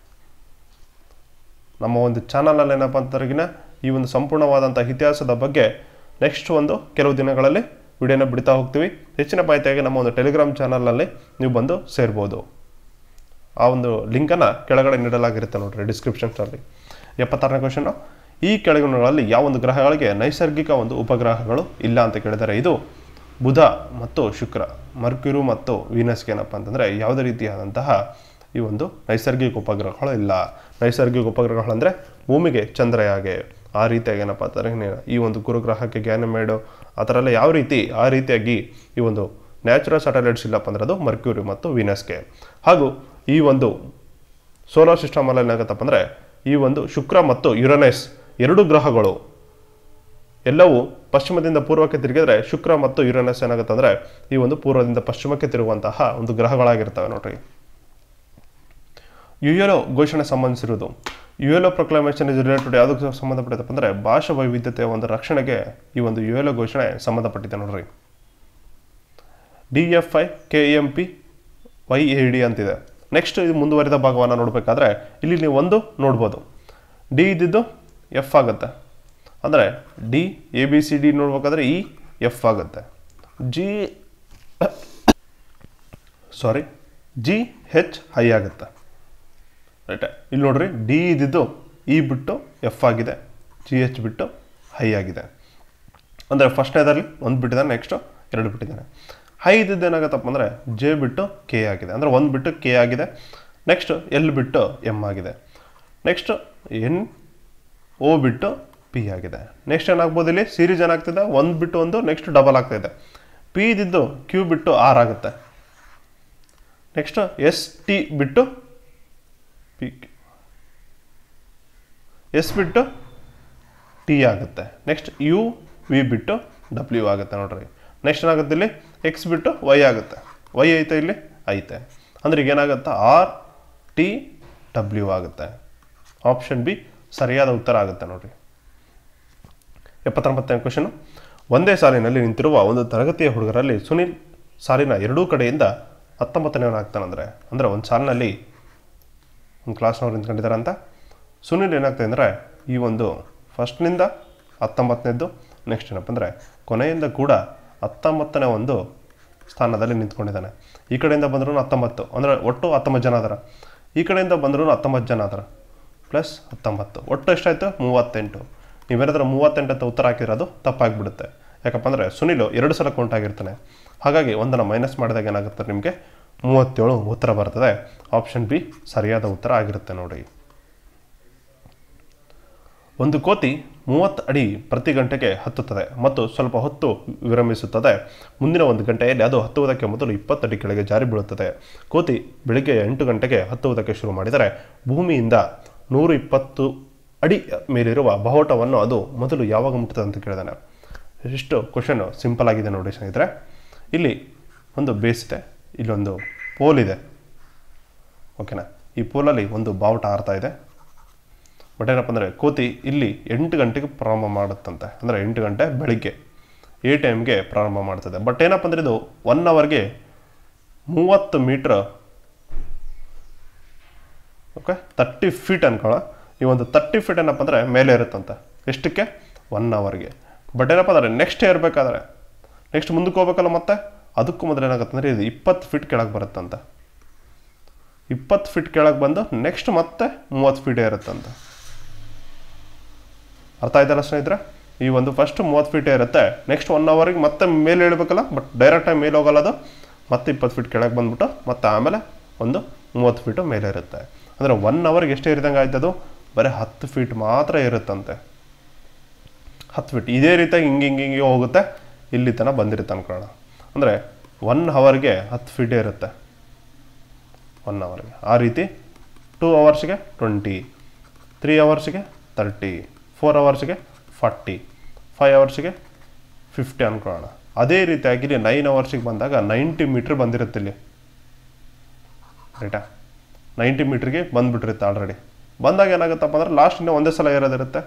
ನಮ್ಮ ಒಂದು ಚಾನಲಲ್ಲಿ ಏನಪ್ಪ ಅಂತಂದ್ರಗಿನ ಈ ಒಂದು ಸಂಪೂರ್ಣವಾದಂಥ ಇತಿಹಾಸದ ಬಗ್ಗೆ ನೆಕ್ಸ್ಟ್ ಒಂದು ಕೆಲವು ದಿನಗಳಲ್ಲಿ ವಿಡಿಯೋನ ಬಿಡ್ತಾ ಹೋಗ್ತೀವಿ ಹೆಚ್ಚಿನ ಮಾಹಿತಿಯಾಗಿ ನಮ್ಮ ಒಂದು ಟೆಲಿಗ್ರಾಮ್ ಚಾನಲ್ನಲ್ಲಿ ನೀವು ಬಂದು ಸೇರ್ಬೋದು ಆ ಒಂದು ಲಿಂಕನ್ನು ಕೆಳಗಡೆ ನೀಡಲಾಗಿರುತ್ತೆ ನೋಡ್ರಿ ಡಿಸ್ಕ್ರಿಪ್ಷನ್ಸಲ್ಲಿ ಎಪ್ಪತ್ತಾರನೇ ಕ್ವಶನು ಈ ಕೆಳಗಿನಗಳಲ್ಲಿ ಯಾವ ಒಂದು ಗ್ರಹಗಳಿಗೆ ನೈಸರ್ಗಿಕ ಒಂದು ಉಪಗ್ರಹಗಳು ಇಲ್ಲ ಅಂತ ಕೇಳಿದರೆ ಇದು ಬುಧ ಮತ್ತು ಶುಕ್ರ ಮರ್ಕ್ಯುರು ಮತ್ತು ವೀನಸ್ಗೆ ಏನಪ್ಪ ಅಂತಂದರೆ ಯಾವುದೇ ರೀತಿಯಾದಂತಹ ಈ ಒಂದು ನೈಸರ್ಗಿಕ ಉಪಗ್ರಹಗಳು ಇಲ್ಲ ನೈಸರ್ಗಿಕ ಉಪಗ್ರಹಗಳಂದರೆ ಭೂಮಿಗೆ ಚಂದ್ರಯಾಗೆ ಆ ರೀತಿಯಾಗಿ ಏನಪ್ಪ ಅಂತಂದರೆ ಈ ಒಂದು ಗುರುಗ್ರಹಕ್ಕೆ ಗ್ಯಾನಮೇಡು ಆ ಥರ ಎಲ್ಲ ಯಾವ ರೀತಿ ಆ ರೀತಿಯಾಗಿ ಈ ಒಂದು ನ್ಯಾಚುರಲ್ ಸ್ಯಾಟಲೈಟ್ಸ್ ಇಲ್ಲಪ್ಪ ಅಂದ್ರೆ ಅದು ಮರ್ಕ್ಯೂರಿ ಮತ್ತು ವೀನಸ್ಗೆ ಹಾಗೂ ಈ ಒಂದು ಸೋಲಾರ್ ಸಿಸ್ಟಮಲ್ಲಿ ಏನಾಗುತ್ತಪ್ಪ ಅಂದರೆ ಈ ಒಂದು ಶುಕ್ರ ಮತ್ತು ಯುರನಸ್ ಎರಡು ಗ್ರಹಗಳು ಎಲ್ಲವೂ ಪಶ್ಚಿಮದಿಂದ ಪೂರ್ವಕ್ಕೆ ತಿರುಗಿದ್ರೆ ಶುಕ್ರ ಮತ್ತು ಯುರನಸ್ ಏನಾಗುತ್ತೆ ಅಂದರೆ ಈ ಒಂದು ಪೂರ್ವದಿಂದ ಪಶ್ಚಿಮಕ್ಕೆ ತಿರುಗುವಂತಹ ಒಂದು ಗ್ರಹಗಳಾಗಿರ್ತವೆ ನೋಡ್ರಿ ಯು ಎಲ್ ಘೋಷಣೆ ಸಂಬಂಧಿಸಿರುವುದು U L proclamation is related ಯಾವುದಕ್ಕೆ ಸಂಬಂಧಪಟ್ಟಿದಪ್ಪ ಅಂದರೆ ಭಾಷಾ ವೈವಿಧ್ಯತೆಯ ಒಂದು ರಕ್ಷಣೆಗೆ ಈ ಒಂದು ಯು ಎಲ್ ಘೋಷಣೆ ಸಂಬಂಧಪಟ್ಟಿದೆ ನೋಡ್ರಿ D F I K M P Y A D ಅಂತಿದೆ ನೆಕ್ಸ್ಟ್ ಇದು ಮುಂದುವರಿದ ಭಾಗವನ್ನು ನೋಡಬೇಕಾದ್ರೆ ಇಲ್ಲಿ ನೀವು ಒಂದು ನೋಡ್ಬೋದು ಡಿ ಇದ್ದಿದ್ದು ಎಫ್ ಆಗುತ್ತೆ ಅಂದರೆ D A B C D ನೋಡ್ಬೇಕಾದ್ರೆ ಇ ಎಫ್ ಆಗುತ್ತೆ G sorry G H I ಆಗುತ್ತೆ ರೈಟ್ ಇಲ್ಲಿ ನೋಡ್ರಿ ಡಿ ಇದ್ದಿದ್ದು ಇ ಬಿಟ್ಟು ಎಫ್ ಆಗಿದೆ ಜಿ ಎಚ್ ಬಿಟ್ಟು ಹೈ ಆಗಿದೆ ಅಂದರೆ ಫಸ್ಟ್ನೇದರಲ್ಲಿ ಒಂದು ಬಿಟ್ಟಿದ್ದಾನೆ ನೆಕ್ಸ್ಟು ಎರಡು ಬಿಟ್ಟಿದ್ದಾನೆ ಹೈ ಇದ್ದಿದ್ದು ಏನಾಗುತ್ತಪ್ಪ ಅಂದರೆ ಜೆ ಬಿಟ್ಟು ಕೆ ಆಗಿದೆ ಅಂದರೆ ಒಂದು ಬಿಟ್ಟು ಕೆ ಆಗಿದೆ ನೆಕ್ಸ್ಟ್ ಎಲ್ ಬಿಟ್ಟು ಎಮ್ ಆಗಿದೆ ನೆಕ್ಸ್ಟ್ ಎನ್ ಓ ಬಿಟ್ಟು ಪಿ ಆಗಿದೆ ನೆಕ್ಸ್ಟ್ ಏನಾಗ್ಬೋದು ಇಲ್ಲಿ ಸೀರೀಸ್ ಏನಾಗ್ತಿದೆ ಒಂದು ಬಿಟ್ಟು ಒಂದು ನೆಕ್ಸ್ಟ್ ಡಬಲ್ ಆಗ್ತಾಯಿದೆ ಪಿ ಇದ್ದಿದ್ದು ಕ್ಯೂ ಬಿಟ್ಟು ಆರ್ ಆಗುತ್ತೆ ನೆಕ್ಸ್ಟ್ ಎಸ್ ಟಿ ಬಿಟ್ಟು ಪಿ ಎಸ್ ಬಿಟ್ಟು ಟಿ ಆಗುತ್ತೆ ನೆಕ್ಸ್ಟ್ ಯು ವಿ ಬಿಟ್ಟು ಡಬ್ಲ್ಯೂ ಆಗುತ್ತೆ ನೋಡ್ರಿ ನೆಕ್ಸ್ಟ್ ಏನಾಗುತ್ತೆ ಇಲ್ಲಿ ಎಕ್ಸ್ ಬಿಟ್ಟು ವೈ ಆಗುತ್ತೆ ವೈ ಐತೆ ಇಲ್ಲಿ ಐತೆ ಅಂದ್ರೆ ಈಗ ಏನಾಗುತ್ತೆ ಆರ್ ಟಿ ಡಬ್ಲ್ಯೂ ಆಗುತ್ತೆ ಆಪ್ಷನ್ ಬಿ ಸರಿಯಾದ ಉತ್ತರ ಆಗುತ್ತೆ ನೋಡ್ರಿ ಎಪ್ಪತ್ತೊಂಬತ್ತನೇ ಕ್ವಶನು ಒಂದೇ ಸಾಲಿನಲ್ಲಿ ನಿಂತಿರುವ ಒಂದು ತರಗತಿಯ ಹುಡುಗರಲ್ಲಿ ಸುನಿಲ್ ಸಾಲಿನ ಎರಡೂ ಕಡೆಯಿಂದ ಹತ್ತೊಂಬತ್ತನೇವನಾಗ್ತಾನಂದರೆ ಅಂದರೆ ಒಂದು ಸಾಲಿನಲ್ಲಿ ಒಂದು ಕ್ಲಾಸ್ನವ್ರು ನಿಂತ್ಕೊಂಡಿದ್ದಾರೆ ಅಂತ ಸುನಿಲ್ ಏನಾಗ್ತದೆ ಅಂದರೆ ಈ ಒಂದು ಫಸ್ಟ್ನಿಂದ ಹತ್ತೊಂಬತ್ತನೇದ್ದು ನೆಕ್ಸ್ಟ್ ಏನಪ್ಪ ಅಂದರೆ ಕೊನೆಯಿಂದ ಕೂಡ ಹತ್ತೊಂಬತ್ತನೇ ಒಂದು ಸ್ಥಾನದಲ್ಲಿ ನಿಂತ್ಕೊಂಡಿದ್ದಾನೆ ಈ ಕಡೆಯಿಂದ ಬಂದರೂ ಹತ್ತೊಂಬತ್ತು ಅಂದರೆ ಒಟ್ಟು ಹತ್ತೊಂಬತ್ತು ಜನ ಅದಾರ ಈ ಕಡೆಯಿಂದ ಬಂದರೂ ಹತ್ತೊಂಬತ್ತು ಜನ ಅದಾರ ಪ್ಲಸ್ ಹತ್ತೊಂಬತ್ತು ಒಟ್ಟು ಎಷ್ಟಾಯಿತು ಮೂವತ್ತೆಂಟು ನೀವೇನಾದ್ರೂ ಮೂವತ್ತೆಂಟು ಅಂತ ಉತ್ತರ ಹಾಕಿರೋದು ತಪ್ಪಾಗಿಬಿಡುತ್ತೆ ಯಾಕಪ್ಪ ಅಂದರೆ ಸುನಿಲು ಎರಡು ಸಲ ಕೌಂಟ್ ಆಗಿರ್ತಾನೆ ಹಾಗಾಗಿ ಒಂದನ್ನು ಮೈನಸ್ ಮಾಡಿದಾಗ ಏನಾಗುತ್ತೆ ನಿಮಗೆ ಮೂವತ್ತೇಳು ಉತ್ತರ ಬರ್ತದೆ ಆಪ್ಷನ್ ಬಿ ಸರಿಯಾದ ಉತ್ತರ ಆಗಿರುತ್ತೆ ನೋಡಿ ಒಂದು ಕೋತಿ ಮೂವತ್ತು ಅಡಿ ಪ್ರತಿ ಗಂಟೆಗೆ ಹತ್ತುತ್ತದೆ ಮತ್ತು ಸ್ವಲ್ಪ ಹೊತ್ತು ವಿರಮಿಸುತ್ತದೆ ಮುಂದಿನ ಒಂದು ಗಂಟೆಯಲ್ಲಿ ಅದು ಹತ್ತುವುದಕ್ಕೆ ಮೊದಲು ಇಪ್ಪತ್ತು ಅಡಿ ಕೆಳಗೆ ಜಾರಿ ಬೀಳುತ್ತದೆ ಕೋತಿ ಬೆಳಿಗ್ಗೆ ಎಂಟು ಗಂಟೆಗೆ ಹತ್ತುವುದಕ್ಕೆ ಶುರು ಮಾಡಿದರೆ ಭೂಮಿಯಿಂದ ನೂರು ಇಪ್ಪತ್ತು ಅಡಿ ಮೇಲಿರುವ ಬಾವುಟವನ್ನು ಅದು ಮೊದಲು ಯಾವಾಗ ಮುಟ್ತದೆ ಅಂತ ಕೇಳಿದಾನೆ ಇಷ್ಟು ಕ್ವಶನ್ ಸಿಂಪಲ್ ಆಗಿದೆ ನೋಡಿ ಸ್ನೇಹಿತರೆ ಇಲ್ಲಿ ಒಂದು ಬೇಸ್ ಇದೆ ಇಲ್ಲೊಂದು ಪೋಲ್ ಇದೆ ಓಕೆನಾ ಈ ಪೋಲಲ್ಲಿ ಒಂದು ಬಾವುಟ ಆರ್ತಾ ಇದೆ ಬಟ್ ಏನಪ್ಪ ಅಂದರೆ ಕೋತಿ ಇಲ್ಲಿ ಎಂಟು ಗಂಟೆಗೆ ಪ್ರಾರಂಭ ಮಾಡುತ್ತಂತೆ ಅಂದರೆ ಎಂಟು ಗಂಟೆ ಬೆಳಿಗ್ಗೆ ಎ ಟೈಮ್ಗೆ ಪ್ರಾರಂಭ ಮಾಡ್ತದೆ ಬಟ್ ಏನಪ್ಪ ಅಂದರೆ ಇದು ಒನ್ ಅವರ್ಗೆ ಮೂವತ್ತು ಮೀಟ್ರ್ ಓಕೆ ತರ್ಟಿ ಫೀಟ್ ಅನ್ಕೊಳ್ಳೋ ಈ ಒಂದು ತರ್ಟಿ ಫೀಟ್ ಏನಪ್ಪ ಅಂದರೆ ಮೇಲೆ ಇರುತ್ತಂತೆ ಎಷ್ಟಕ್ಕೆ ಒನ್ ಅವರ್ಗೆ ಬಟ್ ಏನಪ್ಪ ಅಂದರೆ ನೆಕ್ಸ್ಟ್ ಇರಬೇಕಾದ್ರೆ ನೆಕ್ಸ್ಟ್ ಮುಂದಕ್ಕೆ ಹೋಗ್ಬೇಕಲ್ಲ ಮತ್ತೆ ಅದಕ್ಕೂ ಮೊದಲು ಏನಾಗುತ್ತೆ ಅಂದರೆ ಇದು ಇಪ್ಪತ್ತು ಫೀಟ್ ಕೆಳಗೆ ಬರುತ್ತಂತೆ ಇಪ್ಪತ್ತು ಫೀಟ್ ಕೆಳಗೆ ಬಂದು ನೆಕ್ಸ್ಟ್ ಮತ್ತೆ ಮೂವತ್ತು ಫೀಟೇ ಇರುತ್ತಂತೆ ಅರ್ಥ ಆಯ್ತಲ್ಲ ಸ್ನೇಹಿತರೆ ಈ ಒಂದು ಫಸ್ಟ್ ಮೂವತ್ತು ಫೀಟೇ ಇರುತ್ತೆ ನೆಕ್ಸ್ಟ್ ಒನ್ ಅವರ್ಗೆ ಮತ್ತೆ ಮೇಲೆ ಇಳಬೇಕಲ್ಲ ಬಟ್ ಡೈರೆಕ್ಟಾಗಿ ಮೇಲೆ ಹೋಗಲ್ಲ ಅದು ಮತ್ತೆ ಇಪ್ಪತ್ತು ಫೀಟ್ ಕೆಳಗೆ ಬಂದ್ಬಿಟ್ಟು ಮತ್ತೆ ಆಮೇಲೆ ಒಂದು ಮೂವತ್ತು ಫೀಟು ಮೇಲೆ ಇರುತ್ತೆ ಅಂದರೆ ಒನ್ ಅವರ್ಗೆ ಎಷ್ಟು ಇರಿದಂಗೆ ಆಯ್ತದು ಬರೀ ಹತ್ತು ಫೀಟ್ ಮಾತ್ರ ಇರುತ್ತಂತೆ ಹತ್ತು ಫೀಟ್ ಇದೇ ರೀತಿಯಾಗಿ ಹಿಂಗೆ ಹಿಂಗೆ ಹಿಂಗೆ ಹೋಗುತ್ತೆ ಇಲ್ಲಿ ತನಕ ಬಂದಿರುತ್ತೆ ಅನ್ಕೊಳ್ಳೋಣ ಅಂದರೆ ಒನ್ ಅವರ್ಗೆ ಹತ್ತು ಫೀಟೇ ಇರುತ್ತೆ ಒನ್ ಅವರ್ಗೆ ಆ ರೀತಿ ಟೂ ಅವರ್ಸ್ಗೆ ಟ್ವೆಂಟಿ ತ್ರೀ ಅವರ್ಸ್ಗೆ ತರ್ಟಿ ಫೋರ್ ಅವರ್ಸ್ಗೆ ಫಾರ್ಟಿ ಫೈವ್ ಅವರ್ಸ್ಗೆ ಫಿಫ್ಟಿ ಅನ್ಕೊಳ್ಳೋಣ ಅದೇ ರೀತಿಯಾಗಿ ಇಲ್ಲಿ ನೈನ್ ಅವರ್ಸಿಗೆ ಬಂದಾಗ ನೈಂಟಿ ಮೀಟ್ರ್ ಬಂದಿರುತ್ತೆ ಇಲ್ಲಿ ರೈಟಾ ನೈಂಟಿ ಮೀಟ್ರಿಗೆ ಬಂದ್ಬಿಟ್ಟಿರುತ್ತೆ ಆಲ್ರೆಡಿ ಬಂದಾಗ ಏನಾಗುತ್ತಪ್ಪ ಅಂದ್ರೆ ಲಾಸ್ಟ್ ಇನ್ನೂ ಒಂದೇ ಸಲ ಇರೋದಿರುತ್ತೆ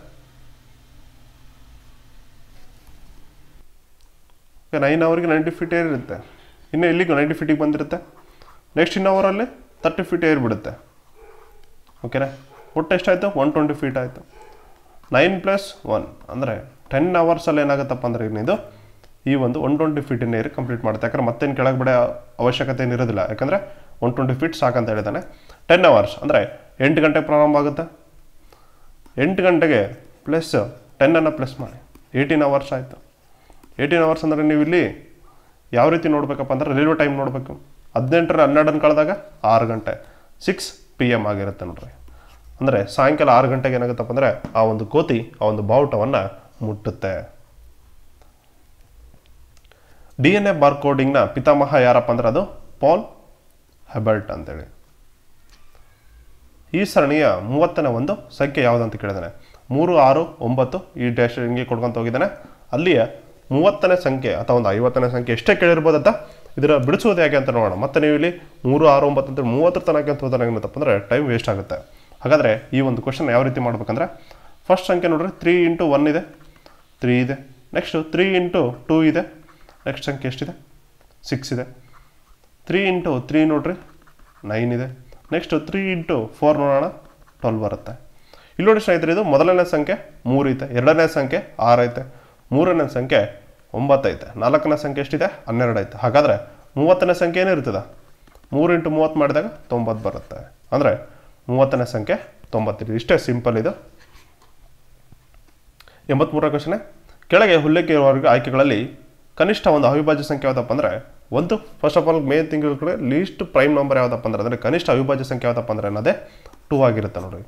ನೈನ್ ಅವರ್ಗೆ ನೈಂಟಿ ಫೀಟ್ ಏರಿರುತ್ತೆ ಇನ್ನು ಇಲ್ಲಿಗೂ ನೈಂಟಿ ಫೀಟಿಗೆ ಬಂದಿರುತ್ತೆ ನೆಕ್ಸ್ಟ್ ಇನ್ ಅವರಲ್ಲಿ ತರ್ಟಿ ಫೀಟ್ ಏರಿಬಿಡುತ್ತೆ ಓಕೆನಾ ಒಟ್ಟು ಎಷ್ಟಾಯಿತು ಒನ್ ಟ್ವೆಂಟಿ ಫೀಟ್ ಆಯಿತು ನೈನ್ ಪ್ಲಸ್ ಒನ್ ಅಂದರೆ ಟೆನ್ ಅವರ್ಸಲ್ಲಿ ಏನಾಗುತ್ತಪ್ಪ ಅಂದರೆ ಇನ್ನಿದು ಈ ಒಂದು ಒನ್ ಟ್ವೆಂಟಿ ಫೀಟಿನ ಏರಿ ಕಂಪ್ಲೀಟ್ ಮಾಡುತ್ತೆ ಯಾಕಂದ್ರೆ ಮತ್ತೇನು ಕೆಳಗೆ ಬಿಡೋ ಅವಶ್ಯಕತೆ ಏನು ಇರೋದಿಲ್ಲ ಯಾಕಂದರೆ ಒನ್ ಟ್ವೆಂಟಿ ಫೀಟ್ ಸಾಕಂತ ಹೇಳಿದ್ದಾನೆ ಟೆನ್ ಅವರ್ಸ್ ಅಂದರೆ ಎಂಟು ಗಂಟೆಗೆ ಪ್ರಾರಂಭ ಆಗುತ್ತೆ ಎಂಟು ಗಂಟೆಗೆ ಪ್ಲಸ್ ಟೆನ್ನನ್ನು ಪ್ಲಸ್ ಮಾಡಿ ಏಯ್ಟೀನ್ ಅವರ್ಸ್ ಆಯಿತು ಏಯ್ಟೀನ್ ಅವರ್ಸ್ ಅಂದರೆ ನೀವು ಇಲ್ಲಿ ಯಾವ ರೀತಿ ನೋಡಬೇಕಪ್ಪ ಅಂದ್ರೆ ರೈಲ್ವೆ ಟೈಮ್ ನೋಡಬೇಕು ಹದಿನೆಂಟರ ಹನ್ನೆರಡನ್ನು ಕಳೆದಾಗ ಆರು ಗಂಟೆ ಸಿಕ್ಸ್ ಪಿ ಎಮ್ ಆಗಿರುತ್ತೆ ನೋಡ್ರಿ ಅಂದರೆ ಸಾಯಂಕಾಲ ಆರು ಗಂಟೆಗೆ ಏನಾಗುತ್ತಪ್ಪ ಅಂದರೆ ಆ ಒಂದು ಕೋತಿ ಆ ಒಂದು ಬಾವುಟವನ್ನು ಮುಟ್ಟುತ್ತೆ ಡಿ ಎನ್ ಎ ಬಾರ್ ಕೋಡಿಂಗ್ನ ಪಿತಾಮಹ ಯಾರಪ್ಪ ಅಂದ್ರೆ ಅದು ಪಾಲ್ ಹೆಬರ್ಟ್ ಅಂತೇಳಿ ಈ ಸರಣಿಯ ಮೂವತ್ತನೇ ಒಂದು ಸಂಖ್ಯೆ ಯಾವುದು ಅಂತ ಕೇಳಿದಾನೆ ಮೂರು ಆರು ಒಂಬತ್ತು ಈ ಡ್ಯಾಶ್ ಹಿಂಗೆ ಕೊಡ್ಕೊಂತ ಹೋಗಿದ್ದಾನೆ ಅಲ್ಲಿಯ ಮೂವತ್ತನೇ ಸಂಖ್ಯೆ ಅಥವಾ ಒಂದು ಐವತ್ತನೇ ಸಂಖ್ಯೆ ಎಷ್ಟೇ ಕೇಳಿರ್ಬೋದಂತ ಇದರ ಬಿಡಿಸೋದು ಯಾಕೆ ಅಂತ ನೋಡೋಣ ಮತ್ತೆ ನೀವು ಇಲ್ಲಿ ಮೂರು ಆರು ಒಂಬತ್ತು ಅಂತ ಮೂವತ್ತರ ತನಕ ಅಂತ ಹೋದಾಗ ಏನಂತಪ್ಪ ಅಂದರೆ ಟೈಮ್ ವೇಸ್ಟ್ ಆಗುತ್ತೆ ಹಾಗಾದರೆ ಈ ಒಂದು ಕ್ವಶನ್ ಯಾವ ರೀತಿ ಮಾಡ್ಬೇಕಂದ್ರೆ ಫಸ್ಟ್ ಸಂಖ್ಯೆ ನೋಡ್ರಿ ತ್ರೀ ಇಂಟು ಒನ್ ಇದೆ ತ್ರೀ ಇದೆ ನೆಕ್ಸ್ಟು ತ್ರೀ ಇಂಟು ಟೂ ಇದೆ ನೆಕ್ಸ್ಟ್ ಸಂಖ್ಯೆ ಎಷ್ಟಿದೆ ಸಿಕ್ಸ್ ಇದೆ ತ್ರೀ ಇಂಟು ತ್ರೀ ನೋಡ್ರಿ ನೈನ್ ಇದೆ ನೆಕ್ಸ್ಟು ತ್ರೀ ಇಂಟು ಫೋರ್ ನೋಡೋಣ ಟ್ವೆಲ್ ಬರುತ್ತೆ ಇಲ್ಲಿ ನೋಡಿ ಸ್ನೇಹಿತರೆ ಇದು ಮೊದಲನೇ ಸಂಖ್ಯೆ ಮೂರು ಐತೆ ಎರಡನೇ ಸಂಖ್ಯೆ ಆರು ಐತೆ ಮೂರನೇ ಸಂಖ್ಯೆ ಒಂಬತ್ತೈತೆ ನಾಲ್ಕನೇ ಸಂಖ್ಯೆ ಎಷ್ಟಿದೆ ಹನ್ನೆರಡು ಐತೆ ಹಾಗಾದರೆ ಮೂವತ್ತನೇ ಸಂಖ್ಯೆ ಏನಿರ್ತದೆ ಮೂರು ಇಂಟು ಮೂವತ್ತು ಮಾಡಿದಾಗ ತೊಂಬತ್ತು ಬರುತ್ತೆ ಅಂದರೆ ಮೂವತ್ತನೇ ಸಂಖ್ಯೆ ತೊಂಬತ್ತಿದೆ ಇಷ್ಟೇ ಸಿಂಪಲ್ ಇದು ಎಂಬತ್ಮೂರನೇ ಕ್ವಶನ್ ಕೆಳಗೆ ಉಲ್ಲೇಖ ಇರುವ ಆಯ್ಕೆಗಳಲ್ಲಿ ಕನಿಷ್ಠ ಒಂದು ಅವಿಭಾಜ್ಯ ಸಂಖ್ಯೆ ಯಾವುದಪ್ಪ ಅಂದರೆ ಒಂದು ಫಸ್ಟ್ ಆಫ್ ಆಲ್ ಮೇ ತಿಂಗಳ ಕಡೆ ಲೀಸ್ಟ್ ಪ್ರೈಮ್ ನಂಬರ್ ಯಾವುದಪ್ಪ ಅಂದ್ರೆ ಅಂದರೆ ಕನಿಷ್ಠ ಅವಿಭಾಜ್ಯ ಸಂಖ್ಯೆ ಯಾವುದಪ್ಪ ಅಂದರೆ ಅನ್ನೋದೇ ಟೂ ಆಗಿರುತ್ತೆ ನೋಡ್ರಿ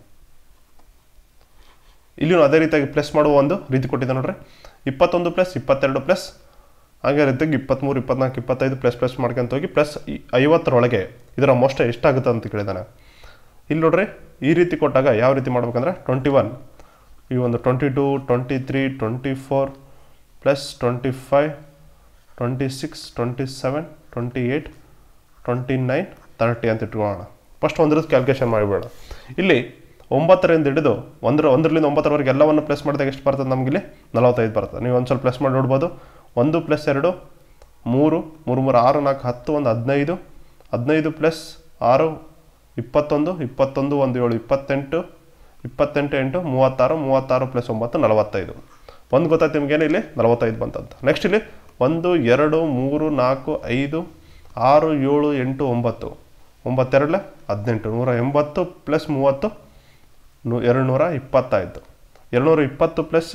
ಇಲ್ಲಿಯೂ ಅದೇ ರೀತಿಯಾಗಿ ಪ್ಲಸ್ ಮಾಡುವ ಒಂದು ರೀತಿ ಕೊಟ್ಟಿದ್ದೆ ನೋಡ್ರಿ ಇಪ್ಪತ್ತೊಂದು ಪ್ಲಸ್ ಇಪ್ಪತ್ತೆರಡು ಪ್ಲಸ್ ಹಾಗೆ ರೀತಿಯಾಗಿ ಇಪ್ಪತ್ತ್ಮೂರು ಇಪ್ಪತ್ನಾಲ್ಕು ಇಪ್ಪತ್ತೈದು ಪ್ಲಸ್ ಪ್ಲಸ್ ಮಾಡ್ಕೊಂತ ಹೋಗಿ ಪ್ಲಸ್ ಐವತ್ತರೊಳಗೆ ಇದರ ಮೊಷ್ಟ ಎಷ್ಟಾಗುತ್ತೆ ಅಂತ ಕೇಳಿದಾನೆ ಇಲ್ಲಿ ನೋಡ್ರಿ ಈ ರೀತಿ ಕೊಟ್ಟಾಗ ಯಾವ ರೀತಿ ಮಾಡ್ಬೇಕಂದ್ರೆ ಟ್ವೆಂಟಿ ಒನ್ ಈ ಒಂದು twenty two twenty three twenty four plus twenty five twenty six twenty seven twenty eight twenty nine thirty ಅಂತ ಇಟ್ಕೊಳ್ಳೋಣ ಫಸ್ಟ್ ಒಂದ್ರದ್ದು ಕ್ಯಾಲ್ಕುಲೇಷನ್ ಮಾಡಿಬೇಡ ಇಲ್ಲಿ ಒಂಬತ್ತರಿಂದ ಹಿಡಿದು ಒಂದರ ಒಂದರಿಂದ ಒಂಬತ್ತರವರೆಗೆ ಎಲ್ಲವನ್ನು ಪ್ಲಸ್ ಮಾಡಿದಾಗ ಎಷ್ಟು ಬರ್ತದೆ ನಮಗಿಲ್ಲಿ ನಲವತ್ತೈದು ಬರ್ತದೆ ನೀವು ಒಂದು ಸ್ವಲ್ಪ ಪ್ಲಸ್ ಮಾಡಿ ನೋಡ್ಬೋದು ಒಂದು ಪ್ಲಸ್ ಎರಡು ಮೂರು ಮೂರು ಮೂರು ಆರು ನಾಲ್ಕು ಹತ್ತು ಒಂದು ಹದಿನೈದು ಹದಿನೈದು ಪ್ಲಸ್ ಆರು ಇಪ್ಪತ್ತೊಂದು ಇಪ್ಪತ್ತೊಂದು ಒಂದು ಏಳು ಇಪ್ಪತ್ತೆಂಟು ಇಪ್ಪತ್ತೆಂಟು ಎಂಟು ಮೂವತ್ತಾರು ಮೂವತ್ತಾರು ಪ್ಲಸ್ ಒಂಬತ್ತು ನಲವತ್ತೈದು ಒಂದು ಗೊತ್ತಾಯ್ತು ನಿಮಗೇನು ಇಲ್ಲಿ ನಲವತ್ತೈದು ಬಂತಂತ ನೆಕ್ಸ್ಟ್ ಇಲ್ಲಿ ಒಂದು ಎರಡು ಮೂರು ನಾಲ್ಕು ಐದು ಆರು ಏಳು ಎಂಟು ಒಂಬತ್ತು ಒಂಬತ್ತೆರಡಲೆ ಹದಿನೆಂಟು ನೂರ ಎಂಬತ್ತು ಪ್ಲಸ್ ಮೂವತ್ತು ನೂ ಎರಡು ನೂರ ಇಪ್ಪತ್ತಾಯಿತು ಎರಡು ನೂರ ಇಪ್ಪತ್ತು ಪ್ಲಸ್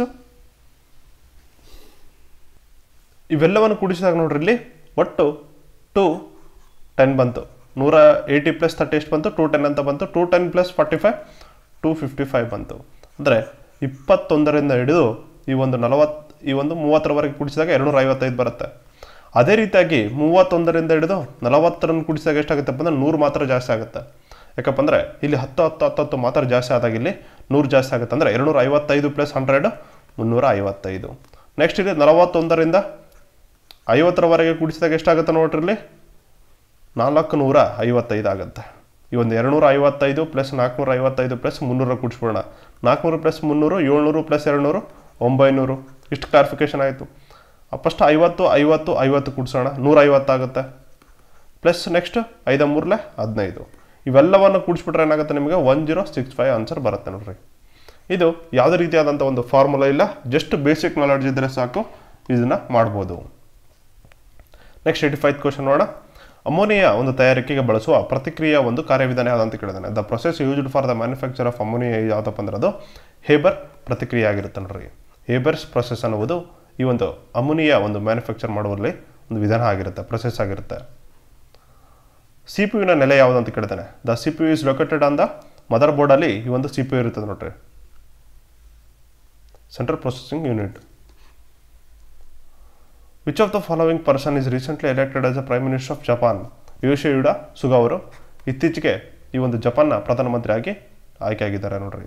ಇವೆಲ್ಲವನ್ನು ಕೂಡಿಸಿದಾಗ ನೋಡ್ರಿ ಇಲ್ಲಿ ಒಟ್ಟು ಟು ಟೆನ್ ಬಂತು ನೂರ ಏಯ್ಟಿ ಪ್ಲಸ್ ತರ್ಟಿ ಎಷ್ಟು ಬಂತು ಟೂ ಟೆನ್ ಅಂತ ಬಂತು two ten plus forty five two fifty five ಬಂತು ಅಂದರೆ ಇಪ್ಪತ್ತೊಂದರಿಂದ ಹಿಡಿದು ಈ ಒಂದು ನಲವತ್ತು ಈ ಒಂದು ಮೂವತ್ತರವರೆಗೆ ಕೂಡಿಸಿದಾಗ ಎರಡುನೂರ ಐವತ್ತೈದು ಬರುತ್ತೆ ಅದೇ ರೀತಿಯಾಗಿ ಮೂವತ್ತೊಂದರಿಂದ ಹಿಡಿದು ನಲವತ್ತರನ್ನು ಕೂಡಿಸಿದಾಗ ಎಷ್ಟಾಗುತ್ತಪ್ಪ ಅಂದರೆ ನೂರು ಮಾತ್ರ ಜಾಸ್ತಿ ಆಗುತ್ತೆ ಯಾಕಪ್ಪ ಅಂದರೆ ಇಲ್ಲಿ ಹತ್ತು ಹತ್ತು ಹತ್ತು ಹತ್ತು ಮಾತ್ರ ಜಾಸ್ತಿ ಆದಾಗ ಇಲ್ಲಿ ನೂರು ಜಾಸ್ತಿ ಆಗುತ್ತೆ ಅಂದರೆ ಎರಡುನೂರ ಐವತ್ತೈದು ಪ್ಲಸ್ ಹಂಡ್ರೆಡ್ ಮುನ್ನೂರ ಐವತ್ತೈದು ನೆಕ್ಸ್ಟ್ ಇಲ್ಲಿ ನಲವತ್ತೊಂದರಿಂದ ಐವತ್ತರವರೆಗೆ ಕೂಡಿಸಿದಾಗ ಎಷ್ಟಾಗುತ್ತೆ ನೋಡ್ರಿ ಇಲ್ಲಿ ನಾಲ್ಕು ನೂರ ಐವತ್ತೈದು ಆಗುತ್ತೆ ಈ ಒಂದು ಎರಡುನೂರ ಐವತ್ತೈದು ಪ್ಲಸ್ ನಾಲ್ಕುನೂರ ಐವತ್ತೈದು ಪ್ಲಸ್ ಮುನ್ನೂರ ಕೂಡಿಸ್ಬಿಡೋಣ ನಾಲ್ಕುನೂರು ಪ್ಲಸ್ ಮುನ್ನೂರು ಏಳ್ನೂರು ಪ್ಲಸ್ ಎರಡುನೂರು ಒಂಬೈನೂರು ಇಷ್ಟು ಕ್ಲಾರಿಫಿಕೇಷನ್ ಆಯಿತು ಫಸ್ಟ್ ಐವತ್ತು ಐವತ್ತು ಐವತ್ತು ಕೂಡಿಸೋಣ ನೂರ ಐವತ್ತಾಗುತ್ತೆ ಪ್ಲಸ್ ನೆಕ್ಸ್ಟ್ ಐದ ಮೂರಲೆ ಹದಿನೈದು ಇವೆಲ್ಲವನ್ನು ಕೂಡಿಸ್ಬಿಟ್ರೆ ಏನಾಗುತ್ತೆ ನಿಮಗೆ one zero six five answer ಬರುತ್ತೆ ನೋಡ್ರಿ ಇದು ಯಾವುದೇ ರೀತಿಯಾದಂಥ ಒಂದು ಫಾರ್ಮುಲಾ ಇಲ್ಲ ಜಸ್ಟ್ ಬೇಸಿಕ್ ನಾಲೆಡ್ಜ್ ಇದ್ದರೆ ಸಾಕು ಇದನ್ನು ಮಾಡ್ಬೋದು ನೆಕ್ಸ್ಟ್ ಏಯ್ಟಿ ಫೈವ್ ಕ್ವಶನ್ ನೋಡೋಣ ಅಮೋನಿಯಾ ಒಂದು ತಯಾರಿಕೆಗೆ ಬಳಸುವ ಪ್ರತಿಕ್ರಿಯೆಯ ಒಂದು ಕಾರ್ಯವಿಧಾನ ಯಾವ್ದಂತ ಕೇಳಿದಾನೆ the process used for the manufacture of ammonia ಯಾವುದಪ್ಪ ಅಂದ್ರೆ ಅದು ಹೇಬರ್ ಪ್ರತಿಕ್ರಿಯೆ ಆಗಿರುತ್ತೆ ನೋಡ್ರಿ ಹೇಬರ್ಸ್ ಪ್ರೊಸೆಸ್ ಅನ್ನುವುದು ಈ ಒಂದು ಅಮೋನಿಯಾ ಒಂದು ಮ್ಯಾನುಫ್ಯಾಕ್ಚರ್ ಮಾಡುವಲ್ಲಿ ಒಂದು ವಿಧಾನ ಆಗಿರುತ್ತೆ ಪ್ರೊಸೆಸ್ ಆಗಿರುತ್ತೆ ಸಿ ಪಿ ಯುನ ನೆಲೆ ಯಾವುದು ಅಂತ ಕೇಳ್ತಾನೆ the C P U is located on the ಮದರ್ ಬೋರ್ಡಲ್ಲಿ ಈ ಒಂದು ಸಿ ಪಿ ಯು ಇರ್ತದೆ ನೋಡ್ರಿ central processing unit which of the following person is recently elected as a prime minister of Japan Yoshihide Suga ಅವರು ಇತ್ತೀಚೆಗೆ ಈ ಒಂದು ಜಪಾನ್ನ ಪ್ರಧಾನಮಂತ್ರಿಯಾಗಿ ಆಯ್ಕೆಯಾಗಿದ್ದಾರೆ ನೋಡ್ರಿ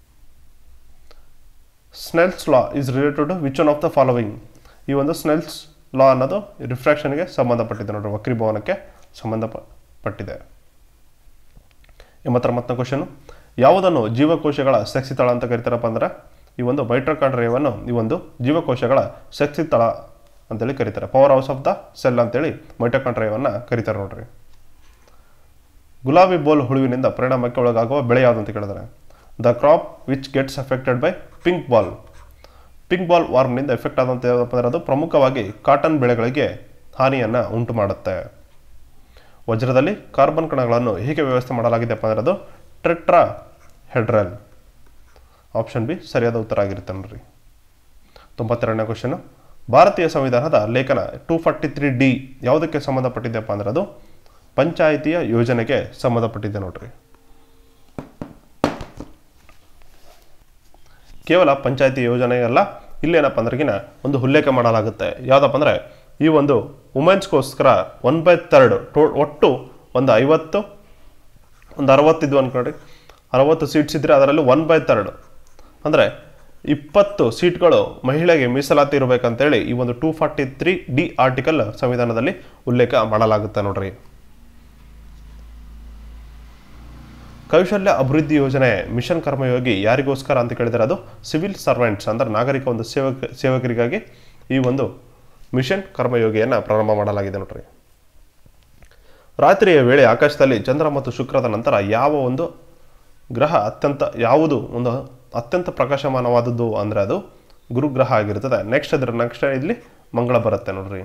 Snell's law is related which one of the following ಈ ಒಂದು ಸ್ನೆಲ್ಸ್ ಲಾ ಅನ್ನೋದು ರಿಫ್ರಾಕ್ಷನ್ಗೆ ಸಂಬಂಧಪಟ್ಟಿದೆ ನೋಡ್ರಿ ವಕ್ರೀಭವನಕ್ಕೆ ಸಂಬಂಧಪಟ್ಟಿದೆ ಎಂಬತ್ತರ ಮತ್ತೊಂದು ಕ್ವಶನ್ ಯಾವುದನ್ನು ಜೀವಕೋಶಗಳ ಸೆಕ್ಸಿತಳ ಅಂತ ಕರಿತಾರಪ್ಪ ಅಂದ್ರೆ ಈ ಒಂದು ಮೈಟ್ರೋಕಾಂಡ್ರಿಯವನ್ನು ಈ ಒಂದು ಜೀವಕೋಶಗಳ ಸೆಕ್ಸಿತಳ ಅಂತೇಳಿ ಕರೀತಾರೆ power house of the cell ಅಂತೇಳಿ ಮೈಟೋಕಾಂಡ್ರಿಯವನ್ನು ಕರೀತಾರೆ ನೋಡ್ರಿ ಗುಲಾಬಿ ಬೋಲ್ ಹುಳುವಿನಿಂದ ಪರಿಣಾಮಕ್ಕೆ ಒಳಗಾಗುವ ಬೆಳೆ ಯಾವುದು ಅಂತ ಕೇಳಿದರೆ the crop which gets affected by pink boll pink boll ವಾರ್ಮ್ನಿಂದ ಎಫೆಕ್ಟ್ ಆದಂಥ ಯಾವುದಪ್ಪ ಅಂದರೆ ಅದು ಪ್ರಮುಖವಾಗಿ ಕಾಟನ್ ಬೆಳೆಗಳಿಗೆ ಹಾನಿಯನ್ನು ಉಂಟು ಮಾಡುತ್ತೆ ವಜ್ರದಲ್ಲಿ ಕಾರ್ಬನ್ ಕಣಗಳನ್ನು ಹೇಗೆ ವ್ಯವಸ್ಥೆ ಮಾಡಲಾಗಿದೆಪ್ಪ ಅಂದರೆ ಅದು ಟ್ರೆಟ್ರಾ ಹೆಡ್ರಲ್ ಆಪ್ಷನ್ ಬಿ ಸರಿಯಾದ ಉತ್ತರ ಆಗಿರುತ್ತೆ ನೋಡ್ರಿ ತೊಂಬತ್ತೆರಡನೇ ಕ್ವಶನು ಭಾರತೀಯ ಸಂವಿಧಾನದ ಲೇಖನ ಟೂ ಫಾರ್ಟಿ ತ್ರೀ ಡಿ ಯಾವುದಕ್ಕೆ ಸಂಬಂಧಪಟ್ಟಿದೆಯಪ್ಪ ಅಂದ್ರೆ ಅದು ಪಂಚಾಯಿತಿಯ ಯೋಜನೆಗೆ ಸಂಬಂಧಪಟ್ಟಿದೆ ನೋಡ್ರಿ ಕೇವಲ ಪಂಚಾಯತಿ ಯೋಜನೆ ಅಲ್ಲ ಇಲ್ಲೇನಪ್ಪ ಅಂದ್ರೆಗಿನ ಒಂದು ಉಲ್ಲೇಖ ಮಾಡಲಾಗುತ್ತೆ ಯಾವುದಪ್ಪ ಅಂದರೆ ಈ ಒಂದು ವುಮೆನ್ಸ್ಗೋಸ್ಕರ ಒನ್ ಬೈ ತರ್ಡ್ ಟೋ ಒಟ್ಟು ಒಂದು ಐವತ್ತು ಒಂದು ಅರವತ್ತಿದ್ವು ಅನ್ಕೊಳ್ರಿ ಅರವತ್ತು ಸೀಟ್ಸ್ ಇದ್ದರೆ ಅದರಲ್ಲಿ ಒನ್ ಬೈ ತರ್ಡ್ ಅಂದರೆ ಇಪ್ಪತ್ತು ಸೀಟ್ಗಳು ಮಹಿಳೆಗೆ ಮೀಸಲಾತಿ ಇರಬೇಕಂತೇಳಿ ಈ ಒಂದು two forty three D article ಸಂವಿಧಾನದಲ್ಲಿ ಉಲ್ಲೇಖ ಮಾಡಲಾಗುತ್ತೆ ನೋಡ್ರಿ ಕೌಶಲ್ಯ ಅಭಿವೃದ್ಧಿ ಯೋಜನೆ ಮಿಷನ್ ಕರ್ಮಯೋಗಿ ಯಾರಿಗೋಸ್ಕರ ಅಂತ ಕೇಳಿದರೆ ಅದು ಸಿವಿಲ್ ಸರ್ವೆಂಟ್ಸ್ ಅಂದರೆ ನಾಗರಿಕ ಒಂದು ಸೇವಕ ಸೇವಕರಿಗಾಗಿ ಈ ಒಂದು ಮಿಷನ್ ಕರ್ಮಯೋಗಿಯನ್ನು ಪ್ರಾರಂಭ ಮಾಡಲಾಗಿದೆ ನೋಡ್ರಿ ರಾತ್ರಿಯ ವೇಳೆ ಆಕಾಶದಲ್ಲಿ ಚಂದ್ರ ಮತ್ತು ಶುಕ್ರದ ನಂತರ ಯಾವ ಒಂದು ಗ್ರಹ ಅತ್ಯಂತ ಯಾವುದು ಒಂದು ಅತ್ಯಂತ ಪ್ರಕಾಶಮಾನವಾದದ್ದು ಅಂದರೆ ಅದು ಗುರುಗ್ರಹ ಆಗಿರ್ತದೆ ನೆಕ್ಸ್ಟ್ ಅದ್ರ ನೆಕ್ಸ್ಟ್ ಇಲ್ಲಿ ಮಂಗಳ ಬರುತ್ತೆ ನೋಡ್ರಿ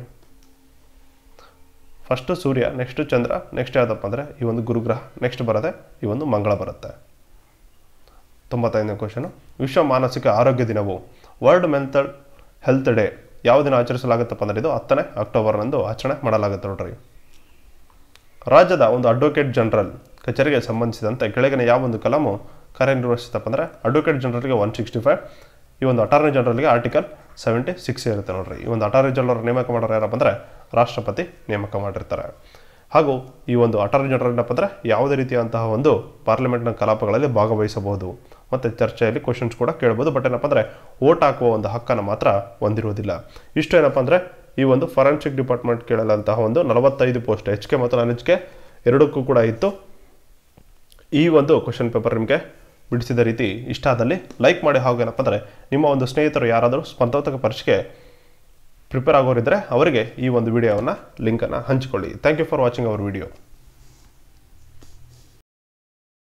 ಫಸ್ಟು ಸೂರ್ಯ ನೆಕ್ಸ್ಟ್ ಚಂದ್ರ ನೆಕ್ಸ್ಟ್ ಯಾವುದಪ್ಪ ಅಂದರೆ ಈ ಒಂದು ಗುರುಗ್ರಹ ನೆಕ್ಸ್ಟ್ ಬರುತ್ತೆ ಈ ಒಂದು ಮಂಗಳ ಬರುತ್ತೆ ತೊಂಬತ್ತೈದನೇ ಕ್ವಶನು ವಿಶ್ವ ಮಾನಸಿಕ ಆರೋಗ್ಯ ದಿನವು ವರ್ಲ್ಡ್ ಮೆಂಟಲ್ ಹೆಲ್ತ್ ಡೇ ಯಾವ ದಿನ ಆಚರಿಸಲಾಗುತ್ತಪ್ಪ ಅಂದರೆ ಇದು ಹತ್ತನೇ ಅಕ್ಟೋಬರ್ನಂದು ಆಚರಣೆ ಮಾಡಲಾಗುತ್ತೆ ನೋಡ್ರಿ ರಾಜ್ಯದ ಒಂದು ಅಡ್ವೊಕೇಟ್ ಜನರಲ್ ಕಚೇರಿಗೆ ಸಂಬಂಧಿಸಿದಂತೆ ಕೆಳಗಿನ ಯಾವ ಒಂದು ಕಲಮು ಕಾರ್ಯನಿರ್ವಹಿಸುತ್ತಪ್ಪ ಅಂದರೆ ಅಡ್ವೊಕೇಟ್ ಜನರಲ್ಗೆ ಒನ್ ಸಿಕ್ಸ್ಟಿ ಫೈವ್ ಈ ಒಂದು ಅಟಾರ್ನಿ ಜನರಲ್ಗೆ ಆರ್ಟಿಕಲ್ ಸೆವೆಂಟಿ ಸಿಕ್ಸ್ ಇರುತ್ತೆ ನೋಡ್ರಿ ಈ ಒಂದು ಅಟಾರ್ನಿ ಜನರಲ್ ನೇಮಕ ಮಾಡೋರು ಯಾರಪ್ಪ ಅಂದರೆ ರಾಷ್ಟ್ರಪತಿ ನೇಮಕ ಮಾಡಿರ್ತಾರೆ ಹಾಗೂ ಈ ಒಂದು ಅಟಾರ್ನಿ ಜನರಲ್ ಏನಪ್ಪ ಅಂದರೆ ಯಾವುದೇ ರೀತಿಯಾದಂತಹ ಒಂದು ಪಾರ್ಲಿಮೆಂಟ್ನ ಕಲಾಪಗಳಲ್ಲಿ ಭಾಗವಹಿಸಬಹುದು ಮತ್ತು ಚರ್ಚೆಯಲ್ಲಿ ಕ್ವಶನ್ಸ್ ಕೂಡ ಕೇಳ್ಬೋದು ಬಟ್ ಏನಪ್ಪ ಅಂದರೆ ಓಟ್ ಹಾಕುವ ಒಂದು ಹಕ್ಕನ್ನು ಮಾತ್ರ ಹೊಂದಿರುವುದಿಲ್ಲ ಇಷ್ಟು ಏನಪ್ಪ ಅಂದರೆ ಈ ಒಂದು ಫಾರೆನ್ಸಿಕ್ ಡಿಪಾರ್ಟ್ಮೆಂಟ್ ಕೇಳಲಂತಹ ಒಂದು ನಲವತ್ತೈದು ಪೋಸ್ಟ್ ಎಚ್ ಕೆ ಮತ್ತು ನಾನ್ ಎಚ್ ಕೆ ಎರಡಕ್ಕೂ ಕೂಡ ಇತ್ತು ಈ ಒಂದು ಕ್ವಶನ್ ಪೇಪರ್ ನಿಮಗೆ ಬಿಡಿಸಿದ ರೀತಿ ಇಷ್ಟ ಆದಲ್ಲಿ ಲೈಕ್ ಮಾಡಿ ಹಾಗೂ ಏನಪ್ಪ ಅಂದರೆ ನಿಮ್ಮ ಒಂದು ಸ್ನೇಹಿತರು ಯಾರಾದರೂ ಸ್ಪರ್ಧಾತ್ಮಕ ಪರೀಕ್ಷೆಗೆ ಪ್ರಿಪೇರ್ ಆಗೋರಿದ್ದರೆ ಅವರಿಗೆ ಈ ಒಂದು ವಿಡಿಯೋವನ್ನು ಲಿಂಕನ್ನು ಹಂಚಿಕೊಳ್ಳಿ thank you for watching our video